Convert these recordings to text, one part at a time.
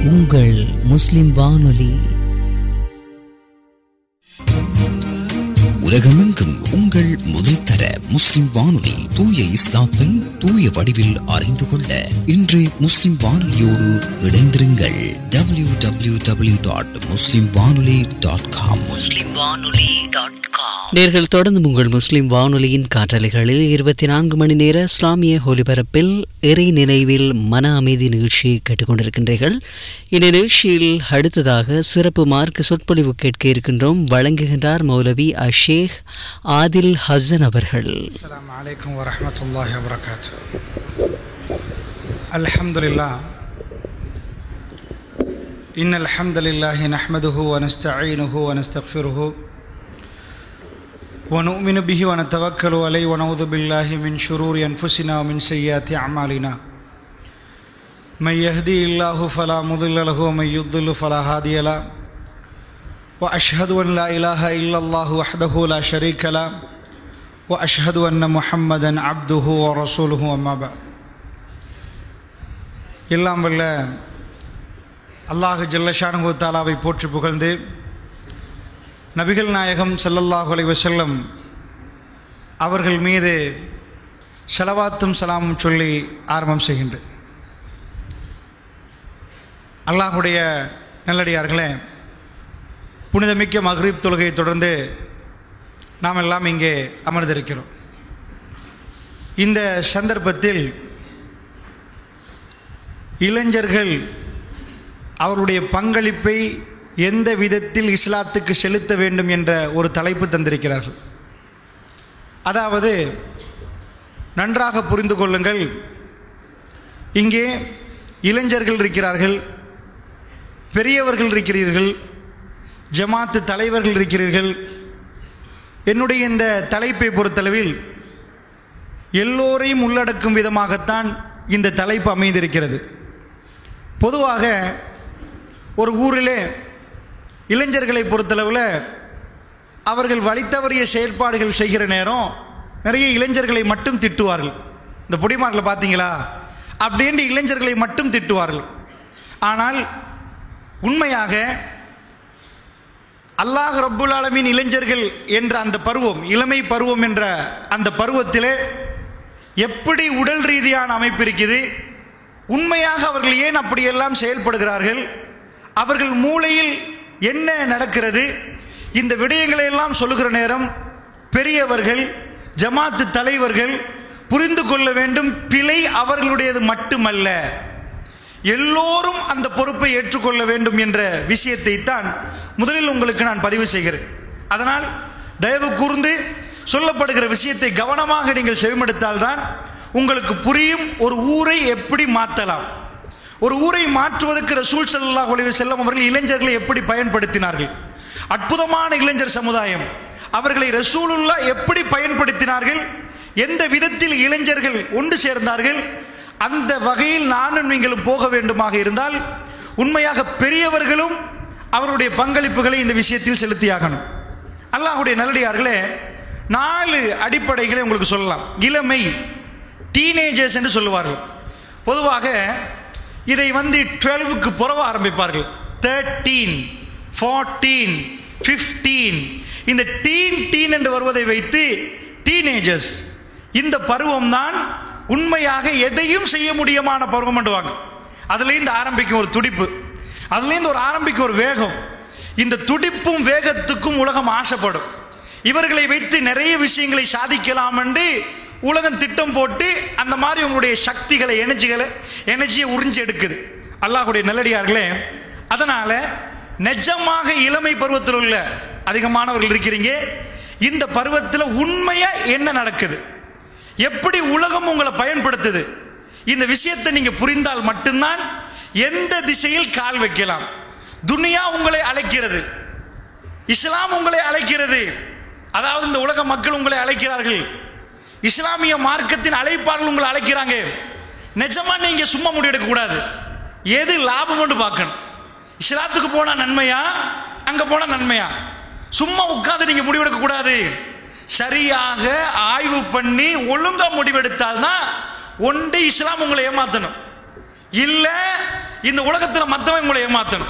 உங்கள் முஸ்லிம் வானொலி உலகமெங்கும் உங்கள் முதல் தர முஸ்லிம் வானொலி தூய இஸ்லாத்தை தூய வடிவில் அறிந்து கொள்ள இன்று முஸ்லிம் வானொலியோடு இணைந்திருங்கள் டபிள்யூ டபிள்யூ டபிள்யூ டாட் முஸ்லிம் வானொலி டாட் காம் நேர்கள் தொடர்ந்து உங்கள் முஸ்லிம் வானொலியின் காற்றலைகளில் இருபத்தி நான்கு மணி நேர இஸ்லாமிய ஒலிபரப்பில் இறை நினைவில் மன அமைதி நிகழ்ச்சியை கேட்டுக்கொண்டிருக்கின்றீர்கள் இந்த நிகழ்ச்சியில் அடுத்ததாக சிறப்பு மார்க்க சொற்பொழிவு கேட்க இருக்கின்றோம் வழங்குகின்றார் மௌலவி அஷேக் ஆதில் ஹசன் அவர்கள் السلام عليكم ورحمة الله وبركاته الحمد لله إن الحمد لله نحمده ونستعينه ونستغفره ونؤمن به ونتوكل عليه ونعوذ بالله من شرور أنفسنا ومن سيئات أعمالنا من يهدي الله فلا مضل له ومن يضل فلا هادي له وأشهد أن لا إله إلا الله وحده لا شريك له واشهد ان محمدا عبده ورسوله اما بعد எல்லாம் வல்ல அல்லாஹ் ஜல்லஷானு தாலாவை போற்றி புகழ்ந்து நபிகள் நாயகம் ஸல்லல்லாஹு அலைஹி வஸல்லம் அவர்கள் மீது செலவாத்தும் சலாமும் சொல்லி ஆரம்பம் செய்கின்றேன் அல்லாஹுடைய நல்லடியார்களே புனிதமிக்க மக்ரிப் தொழுகையை தொடர்ந்து நாம் எல்லாம் இங்கே அமர்ந்திருக்கிறோம் இந்த சந்தர்ப்பத்தில் இளைஞர்கள் அவருடைய பங்களிப்பை எந்த விதத்தில் இஸ்லாத்துக்கு செலுத்த வேண்டும் என்ற ஒரு தலைப்பு தந்திருக்கிறார்கள் அதாவது நன்றாக புரிந்து கொள்ளுங்கள் இங்கே இளைஞர்கள் இருக்கிறார்கள் பெரியவர்கள் இருக்கிறீர்கள் ஜமாத்து தலைவர்கள் இருக்கிறீர்கள் என்னுடைய இந்த தலைப்பை பொறுத்தளவில் எல்லோரையும் உள்ளடக்கும் விதமாகத்தான் இந்த தலைப்பு அமைந்திருக்கிறது பொதுவாக ஒரு ஊரிலே இளைஞர்களை பொறுத்தளவில் அவர்கள் வழித்தவறிய செயற்பாடுகள் செய்கிற நேரம் நிறைய இளைஞர்களை மட்டும் திட்டுவார்கள் இந்த பொடிமார்களை பார்த்தீங்களா அப்படின்ட்டு இளைஞர்களை மட்டும் திட்டுவார்கள் ஆனால் உண்மையாக அல்லாஹ் ரப்புல் ஆலமீன் இளைஞர்கள் என்ற அந்த பருவம் இளமை பருவம் என்ற அந்த பருவத்திலே எப்படி உடல் ரீதியான அமைப்பு இருக்குது உண்மையாக அவர்கள் ஏன் அப்படியெல்லாம் செயல்படுகிறார்கள் அவர்கள் மூளையில் என்ன நடக்கிறது இந்த விடயங்களை எல்லாம் சொல்லுகிற நேரம் பெரியவர்கள் ஜமாத்து தலைவர்கள் புரிந்து கொள்ள வேண்டும் பிழை அவர்களுடையது மட்டுமல்ல எல்லோரும் அந்த பொறுப்பை ஏற்றுக்கொள்ள வேண்டும் என்ற விஷயத்தை தான் முதலில் உங்களுக்கு நான் பதிவு செய்கிறேன் அதனால் தயவு கூர்ந்து சொல்லப்படுகிற விஷயத்தை கவனமாக நீங்கள் செவிமடுத்தால்தான் உங்களுக்கு புரியும் ஒரு ஊரை எப்படி மாற்றலாம் ஒரு ஊரை மாற்றுவதற்கு ரசூல் ஸல்லல்லாஹு அலைஹி வஸல்லம் அவர்கள் இளைஞர்களை எப்படி பயன்படுத்தினார்கள் அற்புதமான இளைஞர் சமுதாயம் அவர்களை ரசூலுல்லா எப்படி பயன்படுத்தினார்கள் எந்த விதத்தில் இளைஞர்கள் ஒன்று சேர்ந்தார்கள் அந்த வகையில் நானும் நீங்களும் போக வேண்டுமாக இருந்தால் உண்மையாக பெரியவர்களும் அவருடைய பங்களிப்புகளை இந்த விஷயத்தில் செலுத்தியாகணும் அல்லாஹுடைய நல்லடியார்களே நாலு அடிப்படைகளை உங்களுக்கு சொல்லலாம் இளமை டீனேஜர்ஸ் என்று சொல்லுவார்கள் பொதுவாக இதை வந்து டுவெல்வுக்கு புறவ ஆரம்பிப்பார்கள் தேர்ட்டீன் ஃபார்ட்டீன் ஃபிஃப்டீன் இந்த டீன் டீன் என்று வருவதை வைத்து டீனேஜர்ஸ் இந்த பருவம் தான் உண்மையாக எதையும் செய்ய முடியுமான பருவம் பண்ணுவாங்க அதுலேருந்து ஆரம்பிக்கும் ஒரு துடிப்பு அதுலேருந்து ஒரு ஆரம்பிக்கும் ஒரு வேகம் இந்த துடிப்பும் வேகத்துக்கும் உலகம் ஆசைப்படும் இவர்களை வைத்து நிறைய விஷயங்களை சாதிக்கலாம் என்று உலகம் திட்டம் போட்டு அந்த மாதிரி உங்களுடைய சக்திகளை எனர்ஜிகளை எனர்ஜியை உறிஞ்சு எடுக்குது அல்லாஹுடைய நல்லடியார்களே அதனால நிஜமாக இளமை பருவத்தில் உள்ள அதிகமானவர்கள் இருக்கிறீங்க இந்த பருவத்தில் உண்மையா என்ன நடக்குது எப்படி உலகம் உங்களை பயன்படுத்துது இந்த விஷயத்தை நீங்க புரிந்தால் மட்டும்தான் எந்த திசையில் கால் வைக்கலாம் துனியா உங்களை அழைக்கிறது இஸ்லாம் உங்களை அழைக்கிறது அதாவது இந்த உலக மக்கள் உங்களை அழைக்கிறார்கள் இஸ்லாமிய மார்க்கத்தின் அழைப்பாளர்கள் உங்களை அழைக்கிறாங்க நிஜமா நீங்க சும்மா முடிவெடுக்க கூடாது எது லாபம் பார்க்கணும் இஸ்லாத்துக்கு போனா நன்மையா அங்க போனா நன்மையா சும்மா உட்கார்ந்து நீங்க முடிவெடுக்க கூடாது சரியாக ஆய்வு பண்ணி ஒழுங்கா முடிவெடுத்தால்தான் ஒன்று இஸ்லாம் உங்களை ஏமாத்தணும் இல்ல இந்த உலகத்தில் மற்றவன் உங்களை ஏமாத்தணும்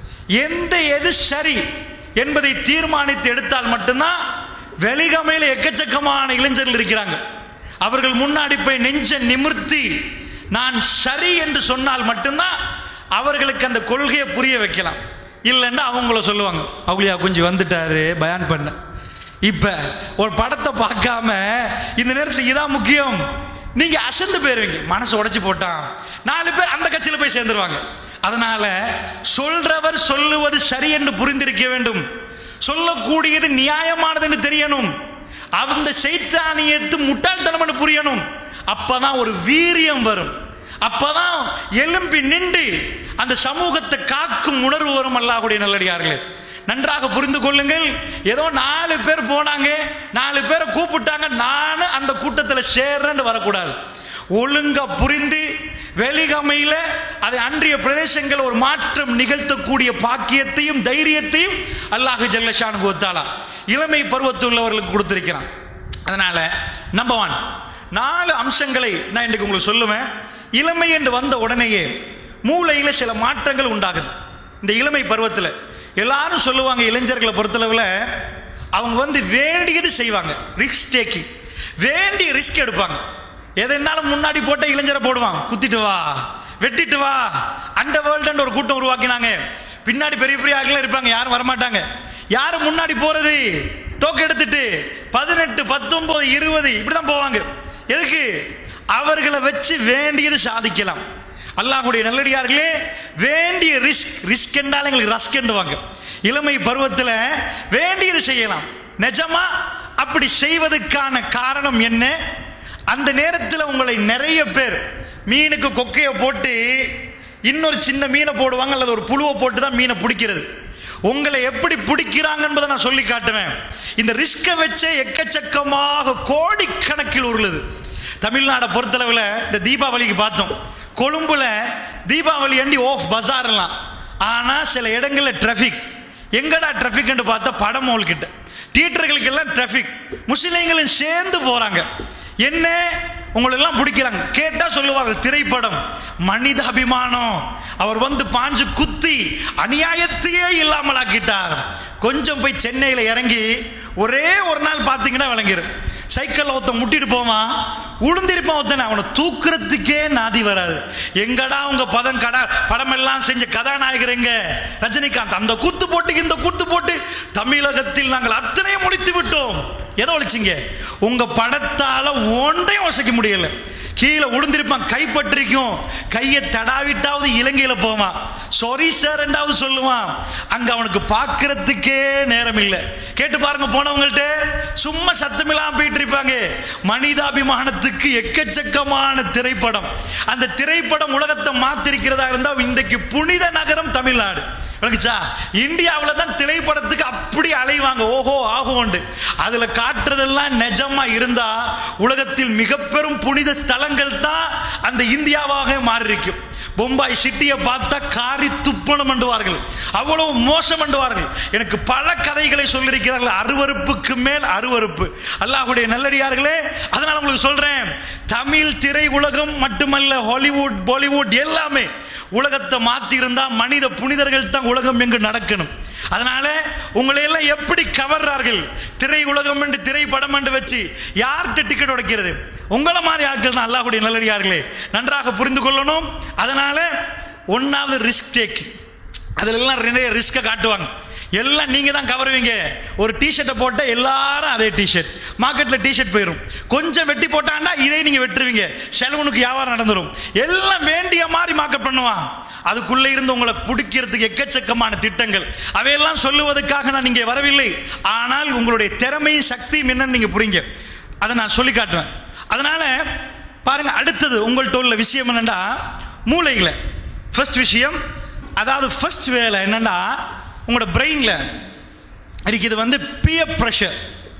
எந்த எது சரி என்பதை தீர்மானித்து எடுத்தால் மட்டும்தான் வெளிகமையில் எக்கச்சக்கமான இளைஞர்கள் இருக்கிறாங்க அவர்கள் முன்னாடி போய் நெஞ்ச நிமிர்த்தி நான் சரி என்று சொன்னால் மட்டும்தான் அவர்களுக்கு அந்த கொள்கையை புரிய வைக்கலாம் இல்லைன்னா அவங்கள சொல்லுவாங்க அவளியா கொஞ்சம் வந்துட்டாரு பயான் பண்ண இப்ப ஒரு படத்தை பார்க்காம இந்த நேரத்தில் இதான் முக்கியம் நீங்க அசந்து போயிருவீங்க மனசு உடைச்சு போட்டான் நாலு பேர் அந்த கட்சியில போய் சேர்ந்துருவாங்க அதனால சொல்றவர் சொல்லுவது சரி என்று புரிந்திருக்க வேண்டும் சொல்லக்கூடியது நியாயமானது என்று தெரியணும் அந்த சைத்தானியத்து முட்டாள்தனம் புரியணும் அப்பதான் ஒரு வீரியம் வரும் அப்பதான் எலும்பி நின்று அந்த சமூகத்தை காக்கும் உணர்வு வரும் அல்லாஹ்வுடைய நல்லடியார்களே நன்றாக புரிந்து கொள்ளுங்கள் ஏதோ நாலு பேர் போனாங்க நாலு பேரை கூப்பிட்டாங்க நானும் அந்த கூட்டத்தில் சேர்றேன்னு வரக்கூடாது ஒழுங்கா புரிந்து வெளிகமையில அதை அன்றைய பிரதேசங்கள் ஒரு மாற்றம் நிகழ்த்தக்கூடிய பாக்கியத்தையும் தைரியத்தையும் அல்லாஹு ஜல்லஷான் கோத்தாலா இளமை பருவத்துள்ளவர்களுக்கு கொடுத்திருக்கிறான் அதனால நம்பர் ஒன் நாலு அம்சங்களை நான் இன்றைக்கு உங்களுக்கு சொல்லுவேன் இளமை என்று வந்த உடனேயே மூளையில சில மாற்றங்கள் உண்டாகுது இந்த இளமை பருவத்தில் எல்லாரும் சொல்லுவாங்க இளைஞர்களை பொறுத்தளவில் அவங்க வந்து வேண்டியது செய்வாங்க ரிஸ்க் டேக்கிங் வேண்டிய ரிஸ்க் எடுப்பாங்க எதனாலும் முன்னாடி போட்ட இளைஞரை போடுவான் குத்திட்டு வா வெட்டிட்டு வா அந்த வேர்ல்டு ஒரு கூட்டம் உருவாக்கினாங்க பின்னாடி பெரிய பெரிய ஆட்கள் இருப்பாங்க யாரும் வரமாட்டாங்க யாரும் முன்னாடி போறது டோக்கு எடுத்துட்டு பதினெட்டு பத்தொன்பது இருபது இப்படிதான் போவாங்க எதுக்கு அவர்களை வச்சு வேண்டியது சாதிக்கலாம் அல்லாஹ்வுடைய நல்லடியார்களே வேண்டிய ரிஸ்க் ரிஸ்க் என்றால் எங்களுக்கு ரஸ்க் என்றுவாங்க இளமை பருவத்தில் வேண்டியது செய்யலாம் நிஜமா அப்படி செய்வதற்கான காரணம் என்ன அந்த நேரத்தில் உங்களை நிறைய பேர் மீனுக்கு கொக்கையை போட்டு இன்னொரு சின்ன மீனை போடுவாங்க அல்லது ஒரு புழுவை போட்டு தான் மீனை பிடிக்கிறது உங்களை எப்படி பிடிக்கிறாங்க என்பதை நான் சொல்லி காட்டுவேன் இந்த ரிஸ்கை வச்சே எக்கச்சக்கமாக கோடிக்கணக்கில் உருளுது தமிழ்நாடை பொறுத்தளவில் இந்த தீபாவளிக்கு பார்த்தோம் கொழும்புல தீபாவளி அண்டி ஓஃப் பஜார்லாம் ஆனா சில இடங்கள்ல டிராஃபிக் எங்கடா டிராஃபிக்னு பார்த்தா படமோல் கிட்ட தியேட்டர்களுக்கு எல்லாம் டிராஃபிக் முஸ்லிம்களும் சேர்ந்து போறாங்க என்ன உங்களெல்லாம் பிடிக்கிறாங்க கேட்டா சொல்லுவாங்க திரைப்படம் மனித அபிமானம் அவர் வந்து பாஞ்சு குத்தி அநியாயத்தையே இல்லாமல் ஆக்கிட்டார் கொஞ்சம் போய் சென்னையில இறங்கி ஒரே ஒரு நாள் பார்த்தீங்கன்னா விளங்கிரும் சைக்கிள் ஒருத்த முட்டிட்டு போவான் உளுந்திருப்பான் ஒருத்தனை அவனை தூக்குறதுக்கே நாதி வராது எங்கடா உங்க பதம் கடா படம் எல்லாம் செஞ்ச கதாநாயகர் எங்க ரஜினிகாந்த் அந்த கூத்து போட்டு இந்த கூத்து போட்டு தமிழகத்தில் நாங்கள் அத்தனையும் முடித்து விட்டோம் எதை ஒழிச்சிங்க உங்க படத்தால ஒன்றையும் வசிக்க முடியல கீழே விழுந்திருப்பான் கைப்பற்றிக்கும் கையை தடாவிட்டாவது இலங்கையில போவான் சாரி சார் ரெண்டாவது சொல்லுவான் அங்க அவனுக்கு பார்க்கறதுக்கே நேரம் இல்லை கேட்டு பாருங்க போனவங்கள்ட்ட சும்மா சத்தமில்லாம போயிட்டு இருப்பாங்க மனிதாபிமானத்துக்கு எக்கச்சக்கமான திரைப்படம் அந்த திரைப்படம் உலகத்தை மாத்திருக்கிறதா இருந்தா இன்றைக்கு புனித நகரம் தமிழ்நாடு விளங்குச்சா இந்தியாவில் தான் திரைப்படத்துக்கு அப்படி அலைவாங்க ஓஹோ ஆகோண்டு அதுல காட்டுறதெல்லாம் நிஜமா இருந்தா உலகத்தில் மிக பெரும் புனித ஸ்தலங்கள் தான் அந்த இந்தியாவாக மாறி இருக்கும் பொம்பாய் சிட்டியை பார்த்தா காரி துப்பணம் பண்ணுவார்கள் அவ்வளவு மோசம் பண்ணுவார்கள் எனக்கு பல கதைகளை சொல்லியிருக்கிறார்கள் அருவருப்புக்கு மேல் அருவருப்பு அல்லாஹ்வுடைய நல்லடியார்களே அதனால உங்களுக்கு சொல்றேன் தமிழ் திரை உலகம் மட்டுமல்ல ஹாலிவுட் பாலிவுட் எல்லாமே உலகத்தை மாத்தி இருந்தா மனித புனிதர்கள் தான் உலகம் எங்கு நடக்கணும் அதனால உங்களை எல்லாம் எப்படி கவர்றார்கள் திரை உலகம் என்று திரைப்படம் என்று வச்சு யார்கிட்ட டிக்கெட் உடைக்கிறது உங்களை மாதிரி ஆட்கள் தான் அல்லாஹ்வுடைய நல்லடியார்களே நன்றாக புரிந்து கொள்ளணும் அதனால ஒன்னாவது ரிஸ்க் டேக் அதுல எல்லாம் நிறைய ரிஸ்கை காட்டுவாங்க எல்லாம் நீங்க தான் கவருவீங்க ஒரு டிஷர்ட்டை போட்ட எல்லாரும் அதே டிஷர்ட் மார்க்கெட்ல டிஷர்ட் போயிடும் கொஞ்சம் வெட்டி போட்டாண்டா இதே நீங்க வெட்டுருவீங்க செலவனுக்கு வியாபாரம் நடந்துரும் எல்லாம் வேண்டிய மாதிரி மார்க்கெட் பண்ணுவான் அதுக்குள்ள இருந்து உங்களை பிடிக்கிறதுக்கு எக்கச்சக்கமான திட்டங்கள் அவையெல்லாம் சொல்லுவதற்காக நான் இங்கே வரவில்லை ஆனால் உங்களுடைய திறமையும் சக்தியும் என்னன்னு நீங்க புரிங்க அதை நான் சொல்லி காட்டுவேன் அதனால பாருங்க அடுத்தது உங்கள்கிட்ட உள்ள விஷயம் என்னன்னா மூளைகளை ஃபர்ஸ்ட் விஷயம் அதாவது ஃபர்ஸ்ட் வேலை என்னன்னா உங்களோட பிரெயினில் இருக்குது வந்து பியர் ப்ரெஷர்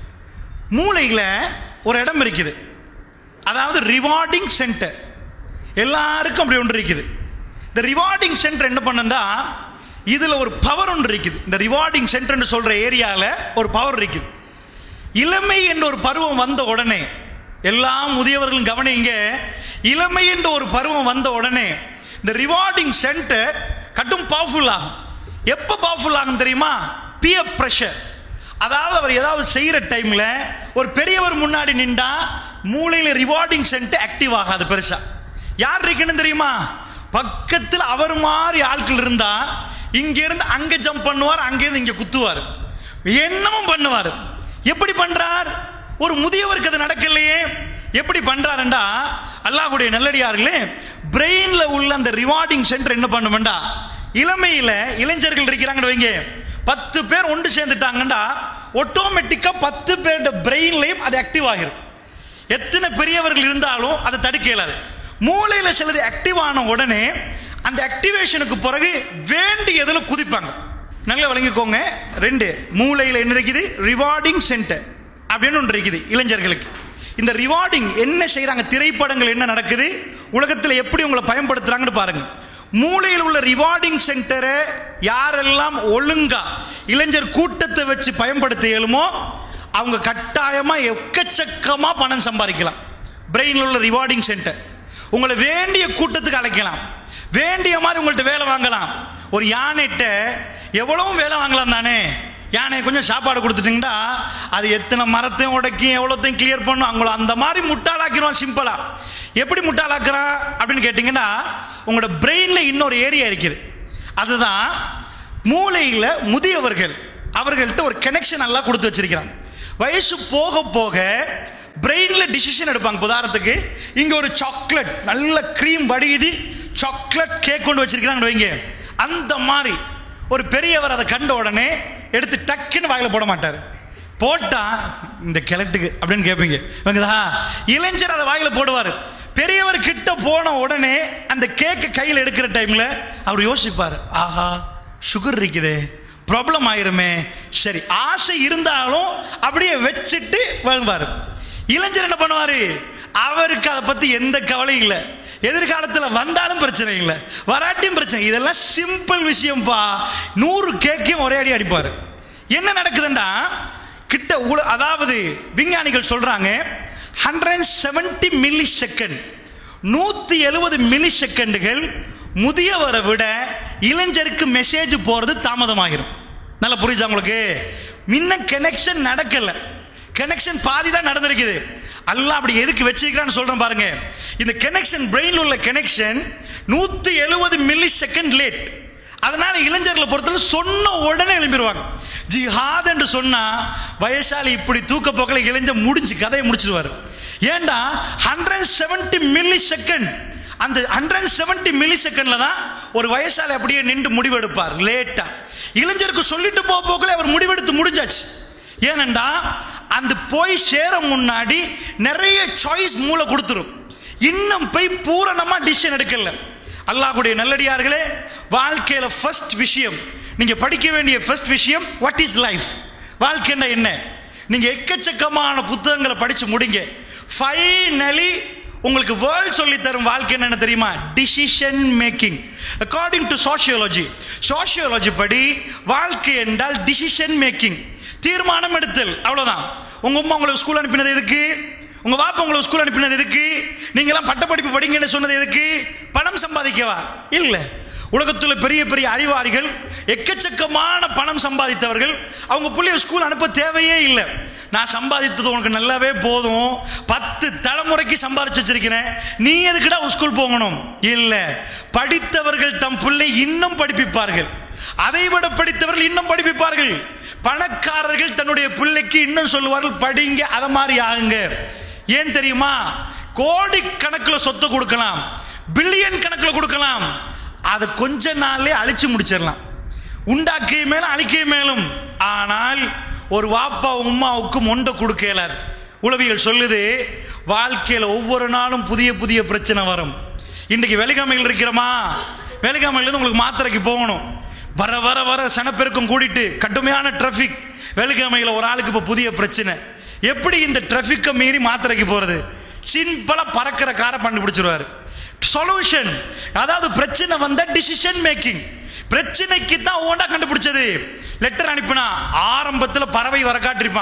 மூளையில் ஒரு இடம் இருக்குது அதாவது ரிவார்டிங் சென்டர் எல்லாருக்கும் அப்படி ஒன்று இருக்குது இந்த ரிவார்டிங் சென்டர் என்ன பண்ணுந்தா இதில் ஒரு பவர் ஒன்று இருக்குது இந்த ரிவார்டிங் சென்டர்னு சொல்கிற ஏரியாவில் ஒரு பவர் இருக்குது இளமை என்ற ஒரு பருவம் வந்த உடனே எல்லா முதியவர்களும் கவனிங்க இளமை என்ற ஒரு பருவம் வந்த உடனே இந்த ரிவார்டிங் சென்டர் கட்டும் பவர்ஃபுல் ஆகும் எப்போ பவர்ஃபுல் ஆகும் தெரியுமா பியர் ப்ரெஷர் அதாவது அவர் ஏதாவது செய்யற டைம்ல ஒரு பெரியவர் முன்னாடி நின்றா மூளையில ரிவார்டிங் சென்டர் ஆக்டிவ் ஆகாது பெருசா யார் இருக்குன்னு தெரியுமா பக்கத்தில் அவர் மாதிரி ஆட்கள் இருந்தா இங்க இருந்து அங்க ஜம்ப் பண்ணுவார் அங்க இருந்து இங்க குத்துவார் என்னமும் பண்ணுவார் எப்படி பண்றார் ஒரு முதியவருக்கு அது நடக்கலையே எப்படி பண்றாருண்டா அல்லாஹ்வுடைய நல்லடியார்களே பிரெயின்ல உள்ள அந்த ரிவார்டிங் சென்டர் என்ன பண்ணுமெண்டா இளமையில இளைஞர்கள் இருக்கிறாங்கன்னு வைங்க பத்து பேர் ஒன்று சேர்ந்துட்டாங்கண்டா ஆட்டோமேட்டிக்கா பத்து பேருடைய பிரெயின்லயும் அது ஆக்டிவ் ஆகிரும் எத்தனை பெரியவர்கள் இருந்தாலும் அதை தடுக்க இயலாது மூளையில சிலது ஆக்டிவ் ஆன உடனே அந்த ஆக்டிவேஷனுக்கு பிறகு வேண்டியதுல குதிப்பாங்க நல்லா விளங்கிக்கோங்க ரெண்டு மூளையில என்ன இருக்குது ரிவார்டிங் சென்டர் அப்படின்னு ஒன்று இருக்குது இளைஞர்களுக்கு இந்த ரிவார்டிங் என்ன செய்றாங்க திரைப்படங்கள் என்ன நடக்குது உலகத்தில் எப்படி உங்களை பயன்படுத்துறாங்கன்னு பாருங்க மூளையில் உள்ள ரிவார்டிங் சென்டரை யாரெல்லாம் ஒழுங்கா இளைஞர் கூட்டத்தை வச்சு பயன்படுத்த இயலுமோ அவங்க கட்டாயமா எக்கச்சக்கமா பணம் சம்பாதிக்கலாம் பிரெயின்ல உள்ள ரிவார்டிங் சென்டர் உங்களை வேண்டிய கூட்டத்துக்கு அழைக்கலாம் வேண்டிய மாதிரி உங்கள்ட்ட வேலை வாங்கலாம் ஒரு யானைகிட்ட எவ்வளவு வேலை வாங்கலாம் தானே யானை கொஞ்சம் சாப்பாடு கொடுத்துட்டீங்கன்னா அது எத்தனை மரத்தையும் உடைக்கும் எவ்வளோத்தையும் கிளியர் பண்ணும் அவங்கள அந்த மாதிரி முட்டாளாக்கிடுவான் சிம்பிளா எப்படி முட்டாளாக்குறான் அப்படின்னு கேட்டிங்கன்னா உங்களோட பிரெயின்ல இன்னொரு ஏரியா இருக்குது அதுதான் மூளையில முதியவர்கள் அவர்கள்ட்ட ஒரு கனெக்ஷன் எல்லாம் கொடுத்து வச்சிருக்கிறான் வயசு போக போக பிரெயின்ல டிசிஷன் எடுப்பாங்க உதாரணத்துக்கு இங்க ஒரு சாக்லேட் நல்ல க்ரீம் வடிகுதி சாக்லேட் கேக் கொண்டு வச்சிருக்கிறாங்க வைங்க அந்த மாதிரி ஒரு பெரியவர் அதை கண்ட உடனே எடுத்து டக்குன்னு வாயில போட மாட்டார் போட்டா இந்த கிழட்டுக்கு அப்படின்னு கேட்பீங்க இவங்கதா இளைஞர் அதை வாயில போடுவார் பெரியவர் கிட்ட போன உடனே அந்த கேக்கை கையில் எடுக்கிற டைம்ல அவர் யோசிப்பார் ஆஹா சுகர் இருக்குதே ப்ராப்ளம் ஆயிருமே சரி ஆசை இருந்தாலும் அப்படியே வச்சுட்டு வாழ்வார் இளைஞர் என்ன பண்ணுவாரு அவருக்கு அதை பத்தி எந்த கவலையும் இல்லை எதிர்காலத்தில் வந்தாலும் பிரச்சனை இல்லை வராட்டியும் பிரச்சனை இதெல்லாம் சிம்பிள் விஷயம்ப்பா நூறு கேக்கையும் ஒரே அடி அடிப்பார் என்ன நடக்குதுன்னா கிட்ட உல அதாவது விஞ்ஞானிகள் சொல்றாங்க ஹண்ட்ரட் செவன்டி மில்லி செகண்ட் நூத்தி எழுபது மில்லி செகண்டுகள் முதியவரை விட இளைஞருக்கு மெசேஜ் போறது தாமதமாகிரும் நல்லா புரியுதா உங்களுக்கு முன்ன கனெக்ஷன் நடக்கல கனெக்ஷன் பாதி தான் நடந்திருக்குது அல்லாஹ் அப்படி எதுக்கு வச்சிருக்கிறான்னு சொல்றேன் பாருங்க இந்த கனெக்ஷன் பிரெயின்ல உள்ள கனெக்ஷன் நூத்தி எழுபது மில்லி செகண்ட் லேட் அதனால இளைஞர்களை பொறுத்தவரை சொன்ன உடனே எழுப்பிடுவாங்க ஜிஹாத் என்று சொன்னா வயசாலி இப்படி தூக்க போக்கில் இளைஞ முடிஞ்சு கதையை முடிச்சிருவாரு ஏண்டா ஹண்ட்ரட் செவன்டி மில்லி செகண்ட் அந்த ஹண்ட்ரட் செவன்டி மில்லி செகண்ட்ல தான் ஒரு வயசாலி அப்படியே நின்று முடிவெடுப்பார் லேட்டா இளைஞருக்கு சொல்லிட்டு போக போக்கில் அவர் முடிவெடுத்து முடிஞ்சாச்சு ஏனண்டா அந்த போய் சேர முன்னாடி நிறைய சாய்ஸ் மூளை கொடுத்துரும் இன்னும் போய் பூரணமா டிசிஷன் எடுக்கல அல்லாஹ்வுடைய நல்லடியார்களே வாழ்க்கையில ஃபர்ஸ்ட் விஷயம் நீங்க படிக்க வேண்டிய ஃபர்ஸ்ட் விஷயம் வாட் இஸ் லைஃப் வாழ்க்கைன்னா என்ன நீங்க எக்கச்சக்கமான புத்தகங்களை படிச்சு முடிங்க ஃபைனலி உங்களுக்கு வேர்ல்ட் சொல்லி தரும் வாழ்க்கை என்ன தெரியுமா decision making according to sociology sociology படி வாழ்க்கை என்றால் டிசிஷன் மேக்கிங் தீர்மானம் எடுத்தல் அவ்வளவுதான் உங்க அம்மா உங்களை ஸ்கூல் அனுப்பினது எதுக்கு உங்க வாப்பா உங்களை ஸ்கூல் அனுப்பினது எதுக்கு நீங்களாம் பட்டப்படிப்பு படிங்கன்னு சொன்னது எதுக்கு பணம் சம்பாதிக்கவா இல்ல உலகத்துல பெரிய பெரிய அறிவாளிகள் எக்கச்சக்கமான பணம் சம்பாதித்தவர்கள் அவங்க புள்ளைய ஸ்கூல் அனுப்ப தேவையே இல்லை நான் சம்பாதித்தது உனக்கு நல்லாவே போதும் பத்து தலைமுறைக்கு சம்பாதிச்சு வச்சிருக்கிறேன் நீ எதுக்குடா ஸ்கூல் போகணும் இல்ல படித்தவர்கள் தம் பிள்ளை இன்னும் படிப்பிப்பார்கள் அதை விட படித்தவர்கள் இன்னும் படிப்பிப்பார்கள் பணக்காரர்கள் தன்னுடைய பிள்ளைக்கு இன்னும் சொல்லுவார்கள் படிங்க அத மாதிரி ஆகுங்க ஏன் தெரியுமா கோடி கணக்கில் சொத்து கொடுக்கலாம் பில்லியன் கணக்கில் கொடுக்கலாம் அதை கொஞ்ச நாள்லயே அழிச்சு முடிச்சிடலாம் உண்டாக்கிய மேலும் அழிக்கிய மேலும் ஆனால் ஒரு வாப்பா உம்மாவுக்கு மொண்டை கொடுக்க இயலாது உளவியல் சொல்லுது வாழ்க்கையில ஒவ்வொரு நாளும் புதிய புதிய பிரச்சனை வரும் இன்னைக்கு வெலிகாமையில் இருக்கிறோமா வெலிகாமையில இருந்து உங்களுக்கு மாத்திரைக்கு போகணும் வர வர வர சனப்பெருக்கம் கூடிட்டு கடுமையான டிராஃபிக் வெலிகாமையில் ஒரு ஆளுக்கு இப்போ புதிய பிரச்சனை எப்படி இந்த டிராஃபிக்கை மீறி மாத்திரைக்கு போறது சிம்பிளா பறக்கிற காரை கண்டுபிடிச்சிருவாரு சொல்யூஷன் அதாவது பிரச்சனை வந்த டிசிஷன் மேக்கிங் பிரச்சனைக்கு தான் ஓண்டா கண்டுபிடிச்சது லெட்டர் அனுப்பினா ஆரம்பத்தில் பறவை வர காட்டிருப்பான்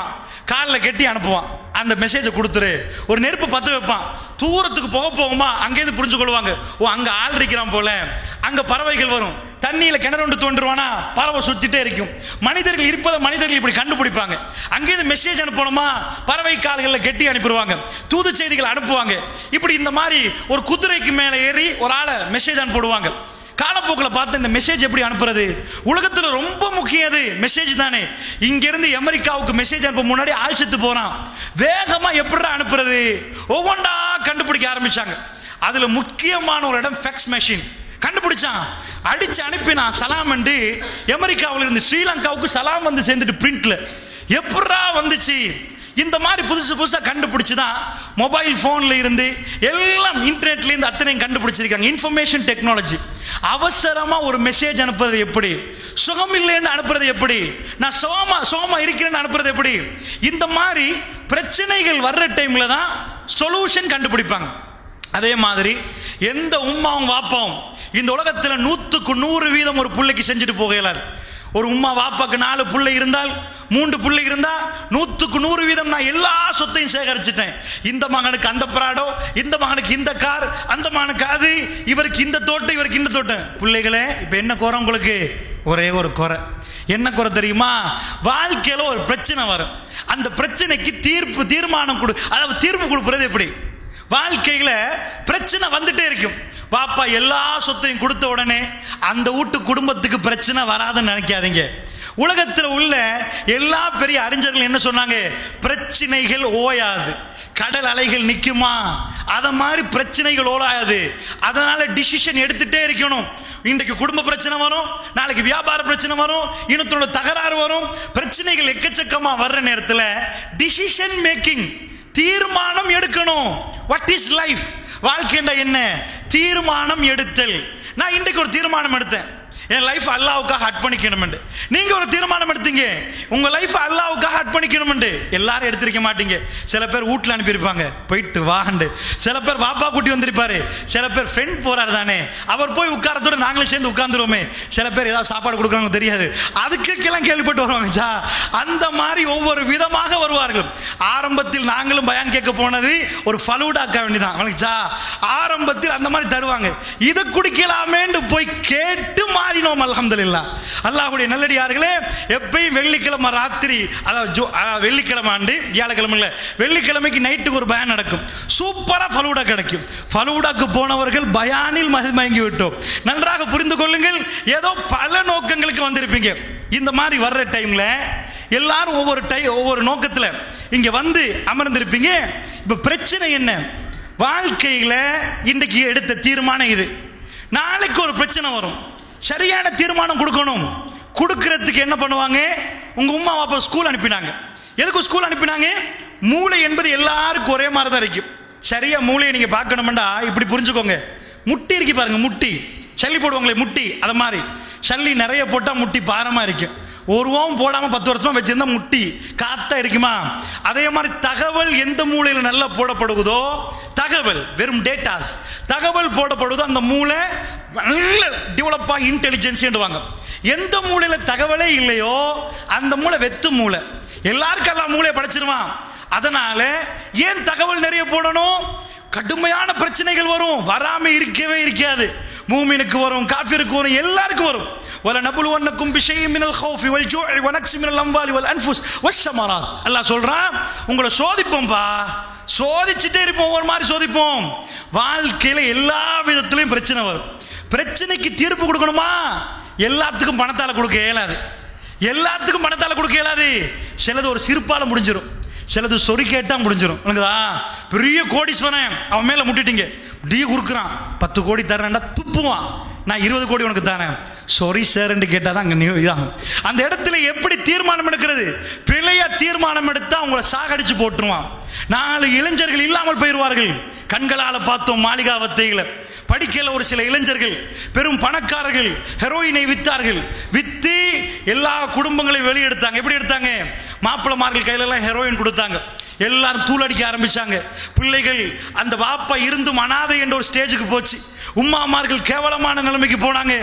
காலில் கட்டி அனுப்புவான் அந்த மெசேஜை கொடுத்துரு ஒரு நெருப்பு பற்ற வைப்பான் தூரத்துக்கு போக போகுமா அங்கேருந்து புரிஞ்சு கொள்வாங்க ஓ அங்க ஆள் இருக்கிறான் போல அங்க பறவைகள் வரும் தண்ணியில கிணறு ஒன்று தோன்றுவானா பறவை சுத்திட்டே இருக்கும் மனிதர்கள் இருப்பதை மனிதர்கள் இப்படி கண்டுபிடிப்பாங்க அங்கேருந்து மெசேஜ் அனுப்பணுமா பறவை கால்களில் கெட்டி அனுப்பிடுவாங்க தூது செய்திகள் அனுப்புவாங்க இப்படி இந்த மாதிரி ஒரு குதிரைக்கு மேலே ஏறி ஒரு ஆளை மெசேஜ் அனுப்பிடுவாங்க காலப்போக்கில் பார்த்து இந்த மெசேஜ் எப்படி அனுப்புறது உலகத்தில் ரொம்ப முக்கியம் அது மெசேஜ் தானே இங்கிருந்து அமெரிக்காவுக்கு மெசேஜ் அனுப்ப முன்னாடி ஆள் செத்து போறான் வேகமா எப்படிடா அனுப்புறது ஒவ்வொன்றா கண்டுபிடிக்க ஆரம்பிச்சாங்க அதுல முக்கியமான ஒரு இடம் ஃபெக்ஸ் மெஷின் கண்டுபிடிச்சான் அடிச்சு அனுப்பினான் சலாம் என்று அமெரிக்காவில் இருந்து ஸ்ரீலங்காவுக்கு சலாம் வந்து சேர்ந்துட்டு பிரிண்ட்ல எப்படா வந்துச்சு இந்த மாதிரி புதுசு புதுசாக கண்டுபிடிச்சு தான் மொபைல் ஃபோனில் இருந்து எல்லாம் இன்டர்நெட்ல இருந்து அத்தனையும் கண்டுபிடிச்சிருக்காங்க இன்ஃபர்மேஷன் டெக்னாலஜி அவசரமாக ஒரு மெசேஜ் அனுப்புறது எப்படி சுகம் இல்லைன்னு அனுப்புறது எப்படி நான் சோமா சோமா இருக்கிறேன்னு அனுப்புறது எப்படி இந்த மாதிரி பிரச்சனைகள் வர்ற டைம்ல தான் சொல்யூஷன் கண்டுபிடிப்பாங்க அதே மாதிரி எந்த உம்மாவும் வாப்பாவும் இந்த உலகத்தில் நூற்றுக்கு நூறு வீதம் ஒரு பிள்ளைக்கு செஞ்சுட்டு போக இயலாது ஒரு உம்மா வாப்பாக்கு நாலு பிள்ளை இருந்தால் மூன்று பிள்ளை இருந்தா நூற்றுக்கு நூறு வீதம் நான் எல்லா சொத்தையும் சேகரிச்சிட்டேன் இந்த மகனுக்கு அந்த பிராடோ இந்த மகனுக்கு இந்த கார் அந்த மகனுக்கு அது இவருக்கு இந்த தோட்டம் இவருக்கு இந்த தோட்டம் பிள்ளைகளே இப்போ என்ன குறை உங்களுக்கு ஒரே ஒரு குறை என்ன குறை தெரியுமா வாழ்க்கையில ஒரு பிரச்சனை வரும் அந்த பிரச்சனைக்கு தீர்ப்பு தீர்மானம் கொடு அதாவது தீர்ப்பு கொடுப்பது எப்படி வாழ்க்கையில பிரச்சனை வந்துட்டே இருக்கும் பாப்பா எல்லா சொத்தையும் கொடுத்த உடனே அந்த வீட்டு குடும்பத்துக்கு பிரச்சனை வராதுன்னு நினைக்காதீங்க உலகத்தில் உள்ள எல்லா பெரிய அறிஞர்கள் என்ன சொன்னாங்க பிரச்சனைகள் ஓயாது கடல் அலைகள் நிக்குமா அத மாதிரி பிரச்சனைகள் ஓடாது அதனால டிசிஷன் எடுத்துட்டே இருக்கணும் இன்றைக்கு குடும்ப பிரச்சனை வரும் நாளைக்கு வியாபார பிரச்சனை வரும் இனத்தோட தகராறு வரும் பிரச்சனைகள் எக்கச்சக்கமா வர்ற நேரத்தில் டிசிஷன் மேக்கிங் தீர்மானம் எடுக்கணும் வாட் இஸ் லைஃப் வாழ்க்கைண்டா என்ன தீர்மானம் எடுத்தல் நான் இன்றைக்கு ஒரு தீர்மானம் எடுத்தேன் என் லைஃப் அல்லாவுக்காக அர்ப்பணிக்கணும் நீங்க ஒரு தீர்மானம் எடுத்தீங்க உங்க லைஃப் அல்லாவுக்காக அர்ப்பணிக்கணும் எல்லாரும் எடுத்திருக்க மாட்டீங்க சில பேர் வீட்டுல அனுப்பியிருப்பாங்க போயிட்டு வாண்டு சில பேர் வாப்பா கூட்டி வந்திருப்பாரு சில பேர் ஃப்ரெண்ட் போறாரு தானே அவர் போய் உட்காரத்தோட நாங்களும் சேர்ந்து உட்கார்ந்துருவோமே சில பேர் ஏதாவது சாப்பாடு கொடுக்குறாங்க தெரியாது அதுக்கெல்லாம் கேள்விப்பட்டு வருவாங்க சா அந்த மாதிரி ஒவ்வொரு விதமாக வருவார்கள் ஆரம்பத்தில் நாங்களும் பயான் கேட்க போனது ஒரு ஃபலூடாக்க வேண்டியதான் அவனுக்கு சா ஆரம்பத்தில் அந்த மாதிரி தருவாங்க இதை குடிக்கலாமேன்னு போய் கேட்டு மாறினோம் அல்ஹம்துலில்லா அல்லாஹ்வுடைய நல்லடியார்களே எப்பயும் வெள்ளிக்கிழமை ராத்திரி அதாவது ஜோ- அதாவது வெள்ளிக்கிழமை ஆண்டு வியாழக்கிழமை இல்லை வெள்ளிக்கிழமைக்கு நைட்டுக்கு ஒரு பயான் நடக்கும் சூப்பரா ஃபலூடா கிடைக்கும் ஃபலூடாக்கு போனவர்கள் பயானில் மதி மயங்கி விட்டோம் நன்றாக புரிந்து கொள்ளுங்கள் ஏதோ பல நோக்கங்களுக்கு வந்திருப்பீங்க இந்த மாதிரி வர்ற டைம்ல எல்லாரும் ஒவ்வொரு டை ஒவ்வொரு நோக்கத்துல இங்க வந்து அமர்ந்திருப்பீங்க இப்ப பிரச்சனை என்ன வாழ்க்கையில இன்றைக்கு எடுத்த தீர்மானம் இது நாளைக்கு ஒரு பிரச்சனை வரும் சரியான தீர்மானம் கொடுக்கணும் கொடுக்கறதுக்கு என்ன பண்ணுவாங்க உங்க உமா அப்பா ஸ்கூல் அனுப்பினாங்க எதுக்கு ஸ்கூல் அனுப்பினாங்க மூளை என்பது எல்லாருக்கும் ஒரே மாதிரி தான் இருக்கும் சரியா மூளையை நீங்க பார்க்கணும்டா இப்படி புரிஞ்சுக்கோங்க முட்டி இருக்கு பாருங்க முட்டி சல்லி போடுவாங்களே முட்டி அது மாதிரி சல்லி நிறைய போட்டா முட்டி பாரமா இருக்கும் ஒரு ரூபாவும் போடாம பத்து வருஷமா வச்சிருந்தா முட்டி காத்தா இருக்குமா அதே மாதிரி தகவல் எந்த மூலையில நல்லா போடப்படுவதோ தகவல் வெறும் டேட்டாஸ் தகவல் போடப்படுவதோ அந்த மூளை நல்ல டெவலப் ஆகி இன்டெலிஜென்ஸ் எந்த மூலையில தகவலே இல்லையோ அந்த மூளை வெத்து மூளை எல்லாருக்கும் எல்லாம் மூளையை படைச்சிருவான் அதனால ஏன் தகவல் நிறைய போடணும் கடுமையான பிரச்சனைகள் வரும் வராம இருக்கவே இருக்காது மூமினுக்கு வரும் காஃபிருக்கு வரும் எல்லாருக்கும் வரும் வல நபுலுவன்னக்கும் பிஷையும் மினல் ஹௌஃபி வல் ஜூஇ வ நக்ஸி மினல் அம்வாலி வல் அன்ஃபுஸ் வஷ்ஷமராத் அல்லாஹ் சொல்றான் உங்களை சோதிப்போம்பா சோதிச்சுட்டே இருப்போம் ஒவ்வொரு மாதிரி சோதிப்போம் வாழ்க்கையில எல்லா விதத்திலையும் பிரச்சனை வரும் பிரச்சனைக்கு தீர்ப்பு கொடுக்கணுமா எல்லாத்துக்கும் பணத்தால கொடுக்க இயலாது எல்லாத்துக்கும் பணத்தால கொடுக்க இயலாது சிலது ஒரு சிரிப்பால முடிஞ்சிடும் சிலது சொறி கேட்டா முடிஞ்சிடும் உனக்குதா பெரிய கோடீஸ்வரன் அவன் மேல முட்டிட்டீங்க டீ குறுக்குறான் பத்து கோடி தரேன்டா துப்புவான் நான் இருபது கோடி உனக்கு தரேன் சொரி சார் கேட்டா தான் அங்க நியூ- இதாகும் அந்த இடத்துல எப்படி தீர்மானம் எடுக்கிறது பிழையா தீர்மானம் எடுத்தா உங்களை சாகடிச்சு போட்டுருவான் நாலு இளைஞர்கள் இல்லாமல் போயிடுவார்கள் கண்களால பார்த்தோம் மாளிகாவத்தைகளை படிக்கல ஒரு சில இளைஞர்கள் பெரும் பணக்காரர்கள் ஹெரோயினை வித்தார்கள் வித்து எல்லா குடும்பங்களையும் வெளியெடுத்தாங்க எப்படி எடுத்தாங்க மாப்பிள்ளமார்கள் கையில எல்லாம் ஹெரோயின் கொடுத்தாங்க எல்லாரும் தூளடிக்க ஆரம்பிச்சாங்க பிள்ளைகள் அந்த வாப்பா இருந்தும் அனாதை என்ற ஒரு ஸ்டேஜுக்கு போச்சு உம்மாமார்கள் கேவலமான நிலைமைக்கு போனாங்க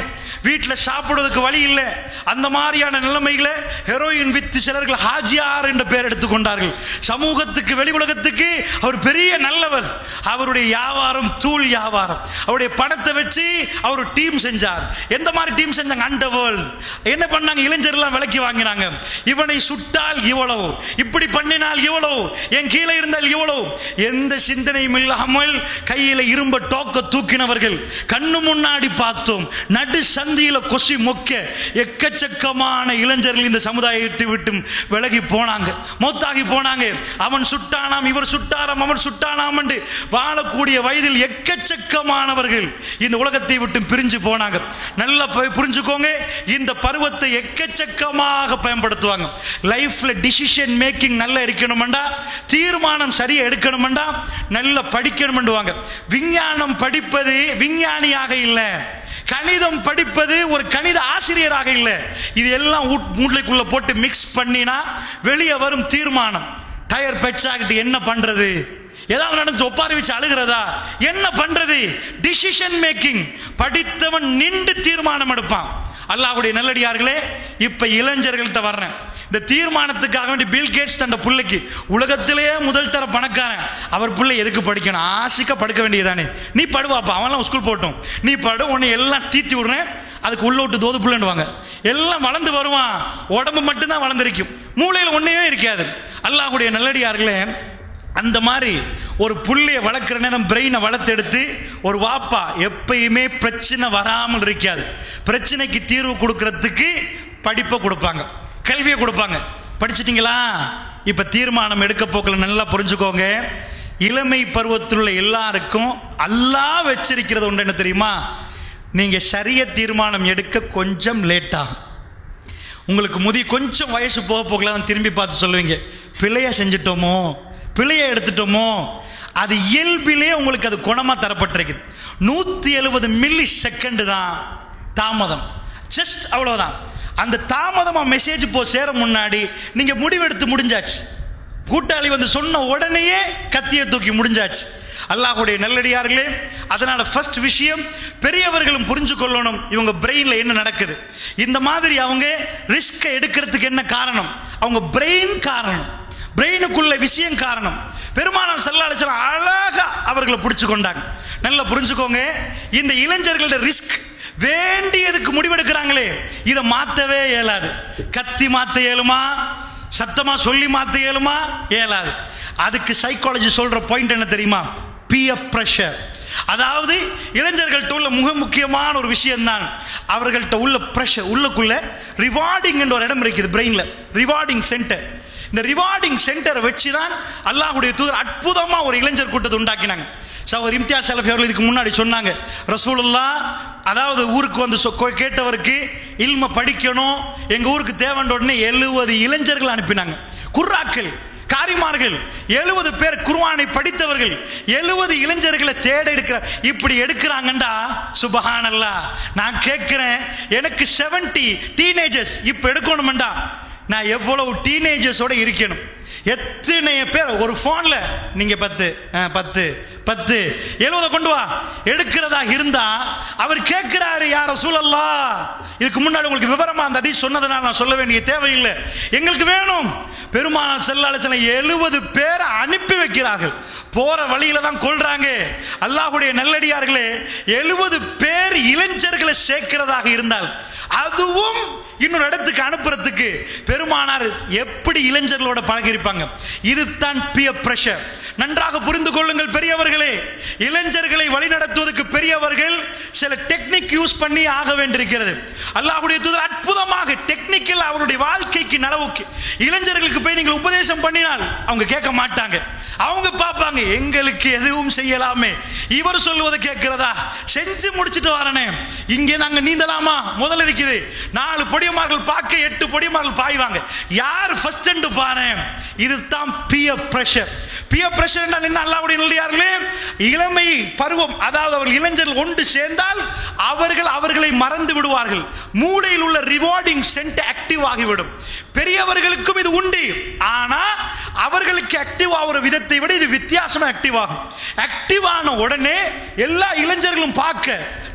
வீட்டில் சாப்பிடுவதற்கு வழி இல்லை அந்த மாதிரியான நிலைமையில ஹெரோயின் வித்து சிலர்கள் ஹாஜியார் என்ற பெயர் எடுத்துக்கொண்டார்கள் சமூகத்துக்கு வெளி உலகத்துக்கு அவர் பெரிய நல்லவர் அவருடைய வியாபாரம் தூள் வியாபாரம் அவருடைய பணத்தை வச்சு அவர் டீம் செஞ்சார் எந்த மாதிரி டீம் செஞ்சாங்க அண்டர் வேர்ல்ட் என்ன பண்ணாங்க இளைஞர்லாம் விலைக்கு வாங்கினாங்க இவனை சுட்டால் இவ்வளவு இப்படி பண்ணினால் இவ்வளவு என் கீழே இருந்தால் இவ்வளவு எந்த சிந்தனையும் இல்லாமல் கையில இரும்ப டோக்க தூக்கினவர்கள் கண்ணு முன்னாடி பார்த்தோம் நடு சந்தியில கொசி மொக்க எக்கச்சக்கமான இளைஞர்கள் இந்த சமுதாயத்தை விட்டு விலகி போனாங்க மௌத்தாகி போனாங்க அவன் சுட்டானாம் இவர் சுட்டாராம் அவன் சுட்டானாம் என்று வாழக்கூடிய வயதில் எக்கச்சக்கமானவர்கள் இந்த உலகத்தை விட்டு பிரிஞ்சு போனாங்க நல்லா போய் புரிஞ்சுக்கோங்க இந்த பருவத்தை எக்கச்சக்கமாக பயன்படுத்துவாங்க லைஃப்ல டிசிஷன் மேக்கிங் நல்லா இருக்கணும்டா தீர்மானம் சரியா எடுக்கணும்டா நல்லா படிக்கணும்டுவாங்க விஞ்ஞானம் படிப்பது விஞ்ஞானியாக இல்லை கணிதம் படிப்பது ஒரு கணித ஆசிரியராக இல்லை இது எல்லாம் மூட்டைக்குள்ள போட்டு மிக்ஸ் பண்ணினா வெளியே வரும் தீர்மானம் டயர் பெச்சாகிட்டு என்ன பண்றது ஏதாவது நடந்து ஒப்பாரி வச்சு அழுகிறதா என்ன பண்றது டிசிஷன் மேக்கிங் படித்தவன் நின்று தீர்மானம் எடுப்பான் அல்லாஹ்வுடைய நல்லடியார்களே இப்ப இளைஞர்கள்ட்ட வர்றேன் இந்த தீர்மானத்துக்காக வேண்டி பில் கேட்ஸ் தன் பிள்ளைக்கு உலகத்திலேயே முதல் தர பணக்காரன் அவர் பிள்ளை எதுக்கு படிக்கணும் ஆசிக்க படுக்க வேண்டியதானே நீ படுவாப்பா அவன்லாம் ஸ்கூல் போட்டும் நீ படு உன்னை எல்லாம் தீத்தி விடுறேன் அதுக்கு உள்ள விட்டு தோது புள்ளன்னுவாங்க எல்லாம் வளர்ந்து வருவான் உடம்பு மட்டும்தான் வளர்ந்துருக்கும் மூளையில் ஒன்றையே இருக்காது அல்லாஹ்வுடைய நல்லடியார்களே அந்த மாதிரி ஒரு புள்ளைய வளர்க்குற நேரம் பிரெயினை வளர்த்தெடுத்து ஒரு வாப்பா எப்பயுமே பிரச்சனை வராமல் இருக்காது பிரச்சனைக்கு தீர்வு கொடுக்கறதுக்கு படிப்பை கொடுப்பாங்க கல்வியை கொடுப்பாங்க படிச்சிட்டீங்களா இப்ப தீர்மானம் எடுக்க போக்கில் நல்லா புரிஞ்சுக்கோங்க இளமை பருவத்தில் உள்ள எல்லாருக்கும் அல்லாஹ் வச்சிருக்கிறது ஒன்று என்ன தெரியுமா நீங்க சரிய தீர்மானம் எடுக்க கொஞ்சம் லேட் ஆகும் உங்களுக்கு முதி கொஞ்சம் வயசு போக போகல தான் திரும்பி பார்த்து சொல்லுவீங்க பிழைய செஞ்சிட்டோமோ பிழைய எடுத்துட்டோமோ அது இயல்பிலே உங்களுக்கு அது குணமா தரப்பட்டிருக்குது நூத்தி எழுபது மில்லி செகண்ட் தான் தாமதம் ஜஸ்ட் அவ்வளவுதான் அந்த தாமதமா மெசேஜ் போ சேர முன்னாடி நீங்க முடிவெடுத்து முடிஞ்சாச்சு கூட்டாளி வந்து சொன்ன உடனேயே கத்தியை தூக்கி முடிஞ்சாச்சு அல்லாஹ்வுடைய நல்லடியார்களே அதனால ஃபர்ஸ்ட் விஷயம் பெரியவர்களும் புரிஞ்சு கொள்ளணும் இவங்க பிரெயின்ல என்ன நடக்குது இந்த மாதிரி அவங்க ரிஸ்க் எடுக்கிறதுக்கு என்ன காரணம் அவங்க பிரெயின் காரணம் பிரெயினுக்குள்ள விஷயம் காரணம் பெருமானம் செல்லாலிசலம் அழகா அவர்களை பிடிச்சு கொண்டாங்க நல்லா புரிஞ்சுக்கோங்க இந்த இளைஞர்களோட ரிஸ்க் வேண்டியதுக்கு முடிவெடுக்கிறாங்களே இதை மாத்தவே இயலாது கத்தி மாத்த இயலுமா சத்தமா சொல்லி மாத்த இயலுமா இயலாது அதுக்கு சைக்காலஜி சொல்ற பாயிண்ட் என்ன தெரியுமா பியர் பிரஷர் அதாவது இளைஞர்கள்ட்ட உள்ள மிக முக்கியமான ஒரு விஷயம் தான் அவர்கள்ட்ட உள்ள பிரஷர் உள்ளுக்குள்ள ரிவார்டிங் என்ற ஒரு இடம் இருக்குது பிரெயின்ல ரிவார்டிங் சென்டர் இந்த ரிவார்டிங் சென்டரை வச்சு தான் அல்லாஹ்வுடைய தூதர் அற்புதமா ஒரு இளைஞர் கூட்டத்தை உண்டாக்கினாங்க சவர் இம்தியாஸ் சலஃபி அவர்கள் இதுக்கு முன்னாடி சொன்னாங்க ரசூலுல்லா அதாவது ஊருக்கு வந்து சொ- கொ- கேட்டவருக்கு இல்ம படிக்கணும் எங்க ஊருக்கு தேவைன்ற உடனே எழுபது இளைஞர்கள் அனுப்பினாங்க குர்ராக்கள் காரிமார்கள் எழுபது பேர் குர்ஆனை படித்தவர்கள் எழுபது இளைஞர்களை தேட எடுக்கிற இப்படி எடுக்கிறாங்கண்டா சுபஹானல்லா நான் கேட்கிறேன் எனக்கு 70 டீனேஜர்ஸ் இப்ப எடுக்கணுமெண்டா நான் எவ்வளவு டீனேஜர்ஸோட இருக்கணும் எத்தனை பேர் ஒரு போன்ல நீங்க பத்து ஆ, பத்து பத்து எழுபதை கொண்டு வா எடுக்கிறதா இருந்தா அவர் கேட்கிறாரு யார சூழல்லா இதுக்கு முன்னாடி உங்களுக்கு விவரமா அந்த அதி சொன்னதுனால நான் சொல்ல வேண்டிய தேவையில்லை எங்களுக்கு வேணும் பெருமானார் செல்லால சில எழுபது பேரை அனுப்பி வைக்கிறார்கள் போற வழியில தான் கொள்றாங்க அல்லாஹ்வுடைய நல்லடியார்களே எழுபது பேர் இளைஞர்களை சேர்க்கிறதாக இருந்தால் அதுவும் இன்னொரு இடத்துக்கு அனுப்புறதுக்கு பெருமானார் எப்படி இளைஞர்களோட பழகியிருப்பாங்க இதுதான் பியர் பிரஷர் நன்றாக புரிந்து கொள்ளுங்கள் பெரியவர்களே இளைஞர்களை வழிநடத்துவதற்கு பெரியவர்கள் சில டெக்னிக் யூஸ் பண்ணி ஆக வேண்டியிருக்கிறது அல்லாஹ்வுடைய தூதர் அற்புதமாக டெக்னிக்கல் அவருடைய வாழ்க்கைக்கு நலவுக்கு இளைஞர்களுக்கு போய் நீங்கள் உபதேசம் பண்ணினால் அவங்க கேட்க மாட்டாங்க அவங்க பார்ப்பாங்க எங்களுக்கு எதுவும் செய்யலாமே இவர் சொல்லுவதை கேட்கிறதா செஞ்சு முடிச்சிட்டு வரனே இங்கே நாங்க நீந்தலாமா முதல்ல இருக்குது நாலு பொடியமார்கள் பார்க்க எட்டு பொடியமார்கள் பாய்வாங்க யார் ஃபர்ஸ்ட் என்று பாரு இதுதான் பியர் பிரஷர் பியர் பிரஷர் என்றால் என்ன அல்லாவுடைய நல்லியார்களே இளமை பருவம் அதாவது அவர்கள் இளைஞர்கள் ஒன்று சேர்ந்தால் அவர்கள் அவர்களை மறந்து விடுவார்கள் மூளையில் உள்ள ரிவார்டிங் சென்ட் ஆக்டிவ் ஆகிவிடும் பெரியவர்களுக்கும் இது உண்டு ஆனா அவர்களுக்கு ஆக்டிவ் ஆகிற விதத்தை விட இது வித்தியாசமா ஆக்டிவ் ஆகும் ஆக்டிவ் ஆன உடனே எல்லா இளைஞர்களும் பார்க்க தன்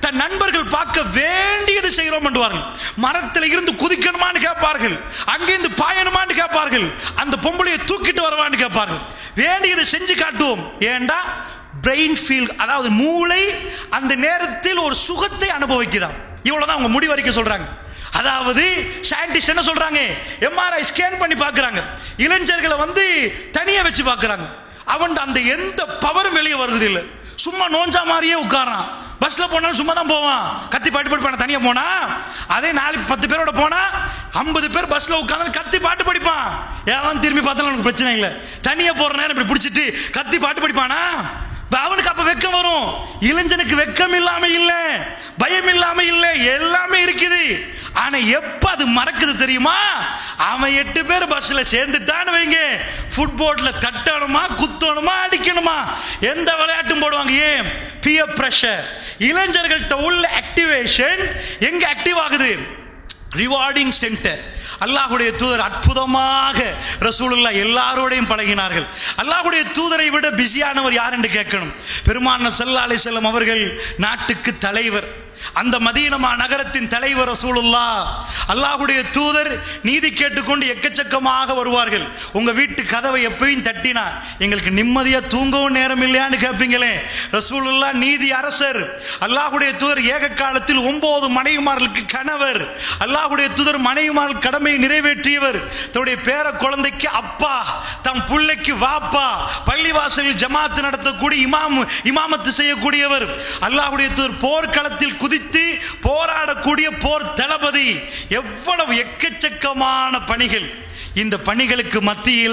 தன் நண்பர்கள் பார்க்க வேண்டியது செய்கிறோம் என்றுவார்கள் மரத்தில் இருந்து குதிக்கணுமான்னு கேட்பார்கள் அங்கிருந்து பாயணுமான்னு கேட்பார்கள் அந்த பொம்பளையை தூக்கிட்டு வரவான்னு கேட்பார்கள் வேண்டியதை செஞ்சு காட்டுவோம் ஏண்டா பிரெயின் ஃபீல் அதாவது மூளை அந்த நேரத்தில் ஒரு சுகத்தை அனுபவிக்கிறான் இவ்வளவுதான் அவங்க முடிவறிக்க சொல்றாங்க அதாவது சயின்டிஸ்ட் என்ன சொல்றாங்க எம்ஆர்ஐ ஸ்கேன் பண்ணி பார்க்கறாங்க இளைஞர்களை வந்து தனியா வச்சு பார்க்கறாங்க அவன் அந்த எந்த பவரும் வெளியே வருது இல்லை சும்மா நோஞ்சா மாதிரியே உட்காரான் பஸ்ல போனாலும் சும்மா தான் போவான் கத்தி பாட்டு படிப்பான தனியா போனா அதே நாலு பத்து பேரோட போனா ஐம்பது பேர் பஸ்ல உட்காந்து கத்தி பாட்டு படிப்பான் ஏன் திரும்பி பார்த்தாலும் எனக்கு பிரச்சனை இல்லை தனியா போற நேரம் இப்படி பிடிச்சிட்டு கத்தி பாட்டு படிப்பானா அவனுக்கு அப்ப வெக்கம் வரும் இளைஞனுக்கு வெக்கம் இல்லாம இல்ல பயம் இல்லாம இல்ல எல்லாமே இருக்குது ஆனா எப்ப அது மறக்குது தெரியுமா அவன் எட்டு பேர் பஸ்ல சேர்ந்துட்டான்னு வைங்க ஃபுட்போர்ட்ல தட்டணுமா குத்தணுமா அடிக்கணுமா எந்த விளையாட்டும் போடுவாங்க ஏன் பியர் பிரஷர் இளைஞர்கள்ட்ட உள்ள ஆக்டிவேஷன் எங்க ஆக்டிவ் ஆகுது ரிவார்டிங் சென்டர் அல்லாஹுடைய தூதர் அற்புதமாக ரசூலுல்லா எல்லாரோடையும் பழகினார்கள் அல்லாஹுடைய தூதரை விட பிஸியானவர் யார் என்று கேட்கணும் பெருமான சல்லா அலி செல்லம் அவர்கள் நாட்டுக்கு தலைவர் அந்த மதீனமா நகரத்தின் தலைவர் ரசூலுல்லா அல்லாஹுடைய தூதர் நீதி கேட்டுக்கொண்டு எக்கச்சக்கமாக வருவார்கள் உங்க வீட்டு கதவை எப்பயும் தட்டினா எங்களுக்கு நிம்மதியா தூங்கவும் நேரம் இல்லையான்னு கேட்பீங்களே ரசூலுல்லா நீதி அரசர் அல்லாஹுடைய தூதர் ஏக காலத்தில் ஒன்பது மனைவிமார்களுக்கு கணவர் அல்லாஹுடைய தூதர் மனைவிமார்கள் கடமையை நிறைவேற்றியவர் தன்னுடைய பேர குழந்தைக்கு அப்பா தம் பிள்ளைக்கு வாப்பா பள்ளிவாசலில் ஜமாத்து நடத்தக்கூடிய இமாம் இமாமத்து செய்யக்கூடியவர் அல்லாஹுடைய தூதர் போர்க்களத்தில் குதித்து போராடக்கூடிய போர் தளபதி எவ்வளவு எக்கச்சக்கமான பணிகள் இந்த பணிகளுக்கு மத்தியில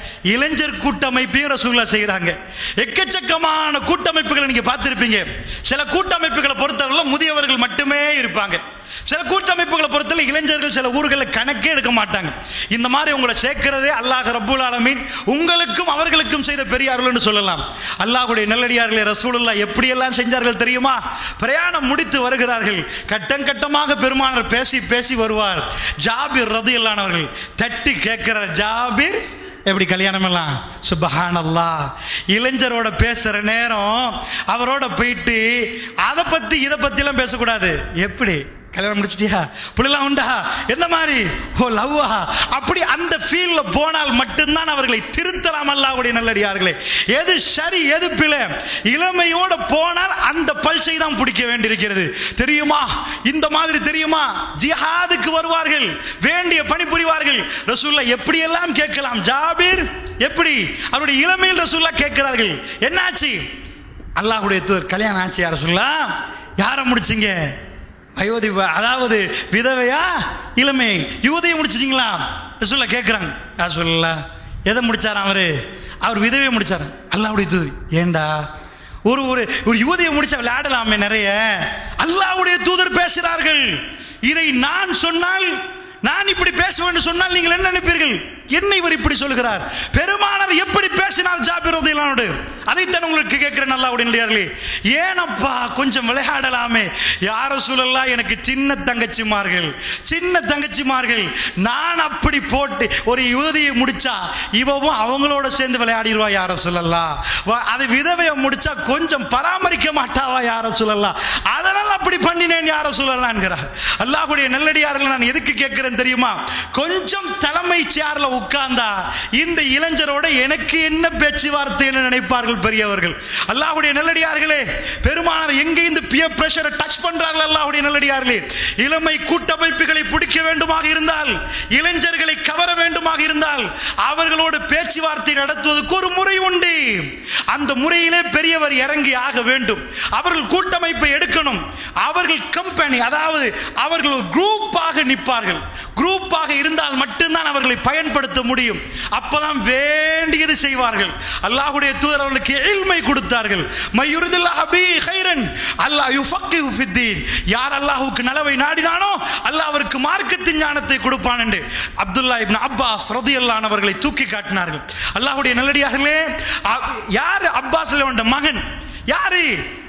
இளைஞர் கூட்டமைப்பையும் ரசூல்லா செய்கிறாங்க எக்கச்சக்கமான கூட்டமைப்புகளை நீங்க பார்த்திருப்பீங்க சில கூட்டமைப்புகளை பொறுத்தவரை முதியவர்கள் மட்டுமே இருப்பாங்க சில கூட்டமைப்புகளை பொறுத்தவரை இளைஞர்கள் சில ஊர்களில் கணக்கே எடுக்க மாட்டாங்க இந்த மாதிரி உங்களை சேர்க்கிறதே அல்லாஹ் ரப்புல் ஆலமீன் உங்களுக்கும் அவர்களுக்கும் செய்த பெரியார்கள்னு சொல்லலாம் அல்லாஹ்வுடைய நல்லடியார்களே ரசூலுல்லா எப்படியெல்லாம் செஞ்சார்கள் தெரியுமா பிரயாணம் முடித்து வருகிறார்கள் கட்டம் கட்டமாக பெருமானார் பேசி பேசி வருவார் ஜாபிர் ரதியல்லானவர்கள் தட்டி கேட்கிறார் ஜாபிர் எப்படி கல்யாணம் எல்லாம் சுபஹானல்லா இளைஞரோட பேசுற நேரம் அவரோட போயிட்டு அதை பத்தி இதை பத்தி எல்லாம் பேசக்கூடாது எப்படி கல்யாணம் முடிச்சிட்டியா புள்ளலாம் உண்டா எந்த மாதிரி ஓ லவ்வா அப்படி அந்த ஃபீல்ட்ல போனால் மட்டும்தான் அவர்களை திருத்தலாம் அல்லாவுடைய நல்லடியார்களே எது சரி எது பிழை இளமையோட போனால் அந்த பல்சை தான் பிடிக்க வேண்டியிருக்கிறது தெரியுமா இந்த மாதிரி தெரியுமா ஜிஹாதுக்கு வருவார்கள் வேண்டிய பணி புரிவார்கள் ரசூல்லா எப்படி எல்லாம் கேட்கலாம் ஜாபீர் எப்படி அவருடைய இளமையில் ரசூல்லா கேட்கிறார்கள் என்னாச்சு அல்லாஹ்வுடைய தூதர் கல்யாணம் ஆச்சு யார சொல்லா யாரை முடிச்சிங்க அயோத்தி அதாவது விதவையா இளமை யுவதையை முடிச்சிட்டீங்களா சொல்ல கேட்குறாங்க யார் சொல்லல எதை முடிச்சார் அவரு அவர் விதவையை முடிச்சார் அல்லாவுடைய தூது ஏண்டா ஒரு ஒரு ஒரு யுவதியை முடிச்சா விளையாடலாமே நிறைய அல்லாவுடைய தூதர் பேசுகிறார்கள் இதை நான் சொன்னால் நான் இப்படி பேசுவேன் சொன்னால் நீங்கள் என்ன நினைப்பீர்கள் என்ன இவர் இப்படி சொல்கிறார் பெருமானார் எப்படி பேசினார் ஜாபிர் ரதியல்லானோடு அதைத்தான் உங்களுக்கு கேட்கிறேன் நல்லா உடனடியார்களே ஏனப்பா கொஞ்சம் விளையாடலாமே யார சூழல்லாம் எனக்கு சின்ன தங்கச்சிமார்கள் சின்ன தங்கச்சிமார்கள் நான் அப்படி போட்டு ஒரு யுவதியை முடிச்சா இவவும் அவங்களோட சேர்ந்து விளையாடிடுவா யார சொல்லலாம் அது விதவையை முடிச்சா கொஞ்சம் பராமரிக்க மாட்டாவா யார சொல்லலாம் அதனால் அப்படி பண்ணினேன் யார சொல்லலாம் என்கிறார் அல்லாஹுடைய நல்லடியார்கள் நான் எதுக்கு கேட்கிறேன் தெரியுமா கொஞ்சம் தலைமை சேர்ல உட்கார்ந்தா இந்த இளைஞரோட எனக்கு என்ன பேச்சுவார்த்தைன்னு நினைப்பார்கள் பெரியவர்கள் அல்லாஹ்வுடைய நல்லடியார்களே பெருமானார் எங்க இந்த பியர் பிரஷரை டச் பண்றார்கள் அல்லாஹ்வுடைய நல்லடியார்களே இளமை கூட்டமைப்புகளை பிடிக்க வேண்டுமாக இருந்தால் இளைஞர்களை கவர வேண்டுமாக இருந்தால் அவர்களோடு பேச்சுவார்த்தை நடத்துவதற்கு ஒரு முறை உண்டு அந்த முறையிலே பெரியவர் இறங்கி ஆக வேண்டும் அவர்கள் கூட்டமைப்பை எடுக்கணும் அவர்கள் கம்பெனி அதாவது அவர்கள் ஒரு குரூப்பாக நிற்பார்கள் குரூப்பாக இருந்தால் மட்டும்தான் அவர்களை பயன்படுத்த முடியும் அப்பதான் வேண்டியது செய்வார்கள் அல்லாஹ்வுடைய தூதர் அவர்களுக்கு எழ்மை கொடுத்தார்கள் மையுரிதுல்லாஹ் பி கைரன் அல்லாஹ் யுஃபக்கிஹு ஃபித்தீன் யார் அல்லாஹ்வுக்கு நலவை நாடினானோ அல்லாஹ் அவருக்கு மார்க்கத்தின் ஞானத்தை கொடுப்பான் என்று அப்துல்லா இப்னு அப்பாஸ் ரதியல்லான் அவர்களை தூக்கி காட்டினார்கள் அல்லாஹ்வுடைய நல்லடியார்களே அ- யார் அப்பாஸ் மகன் யாரு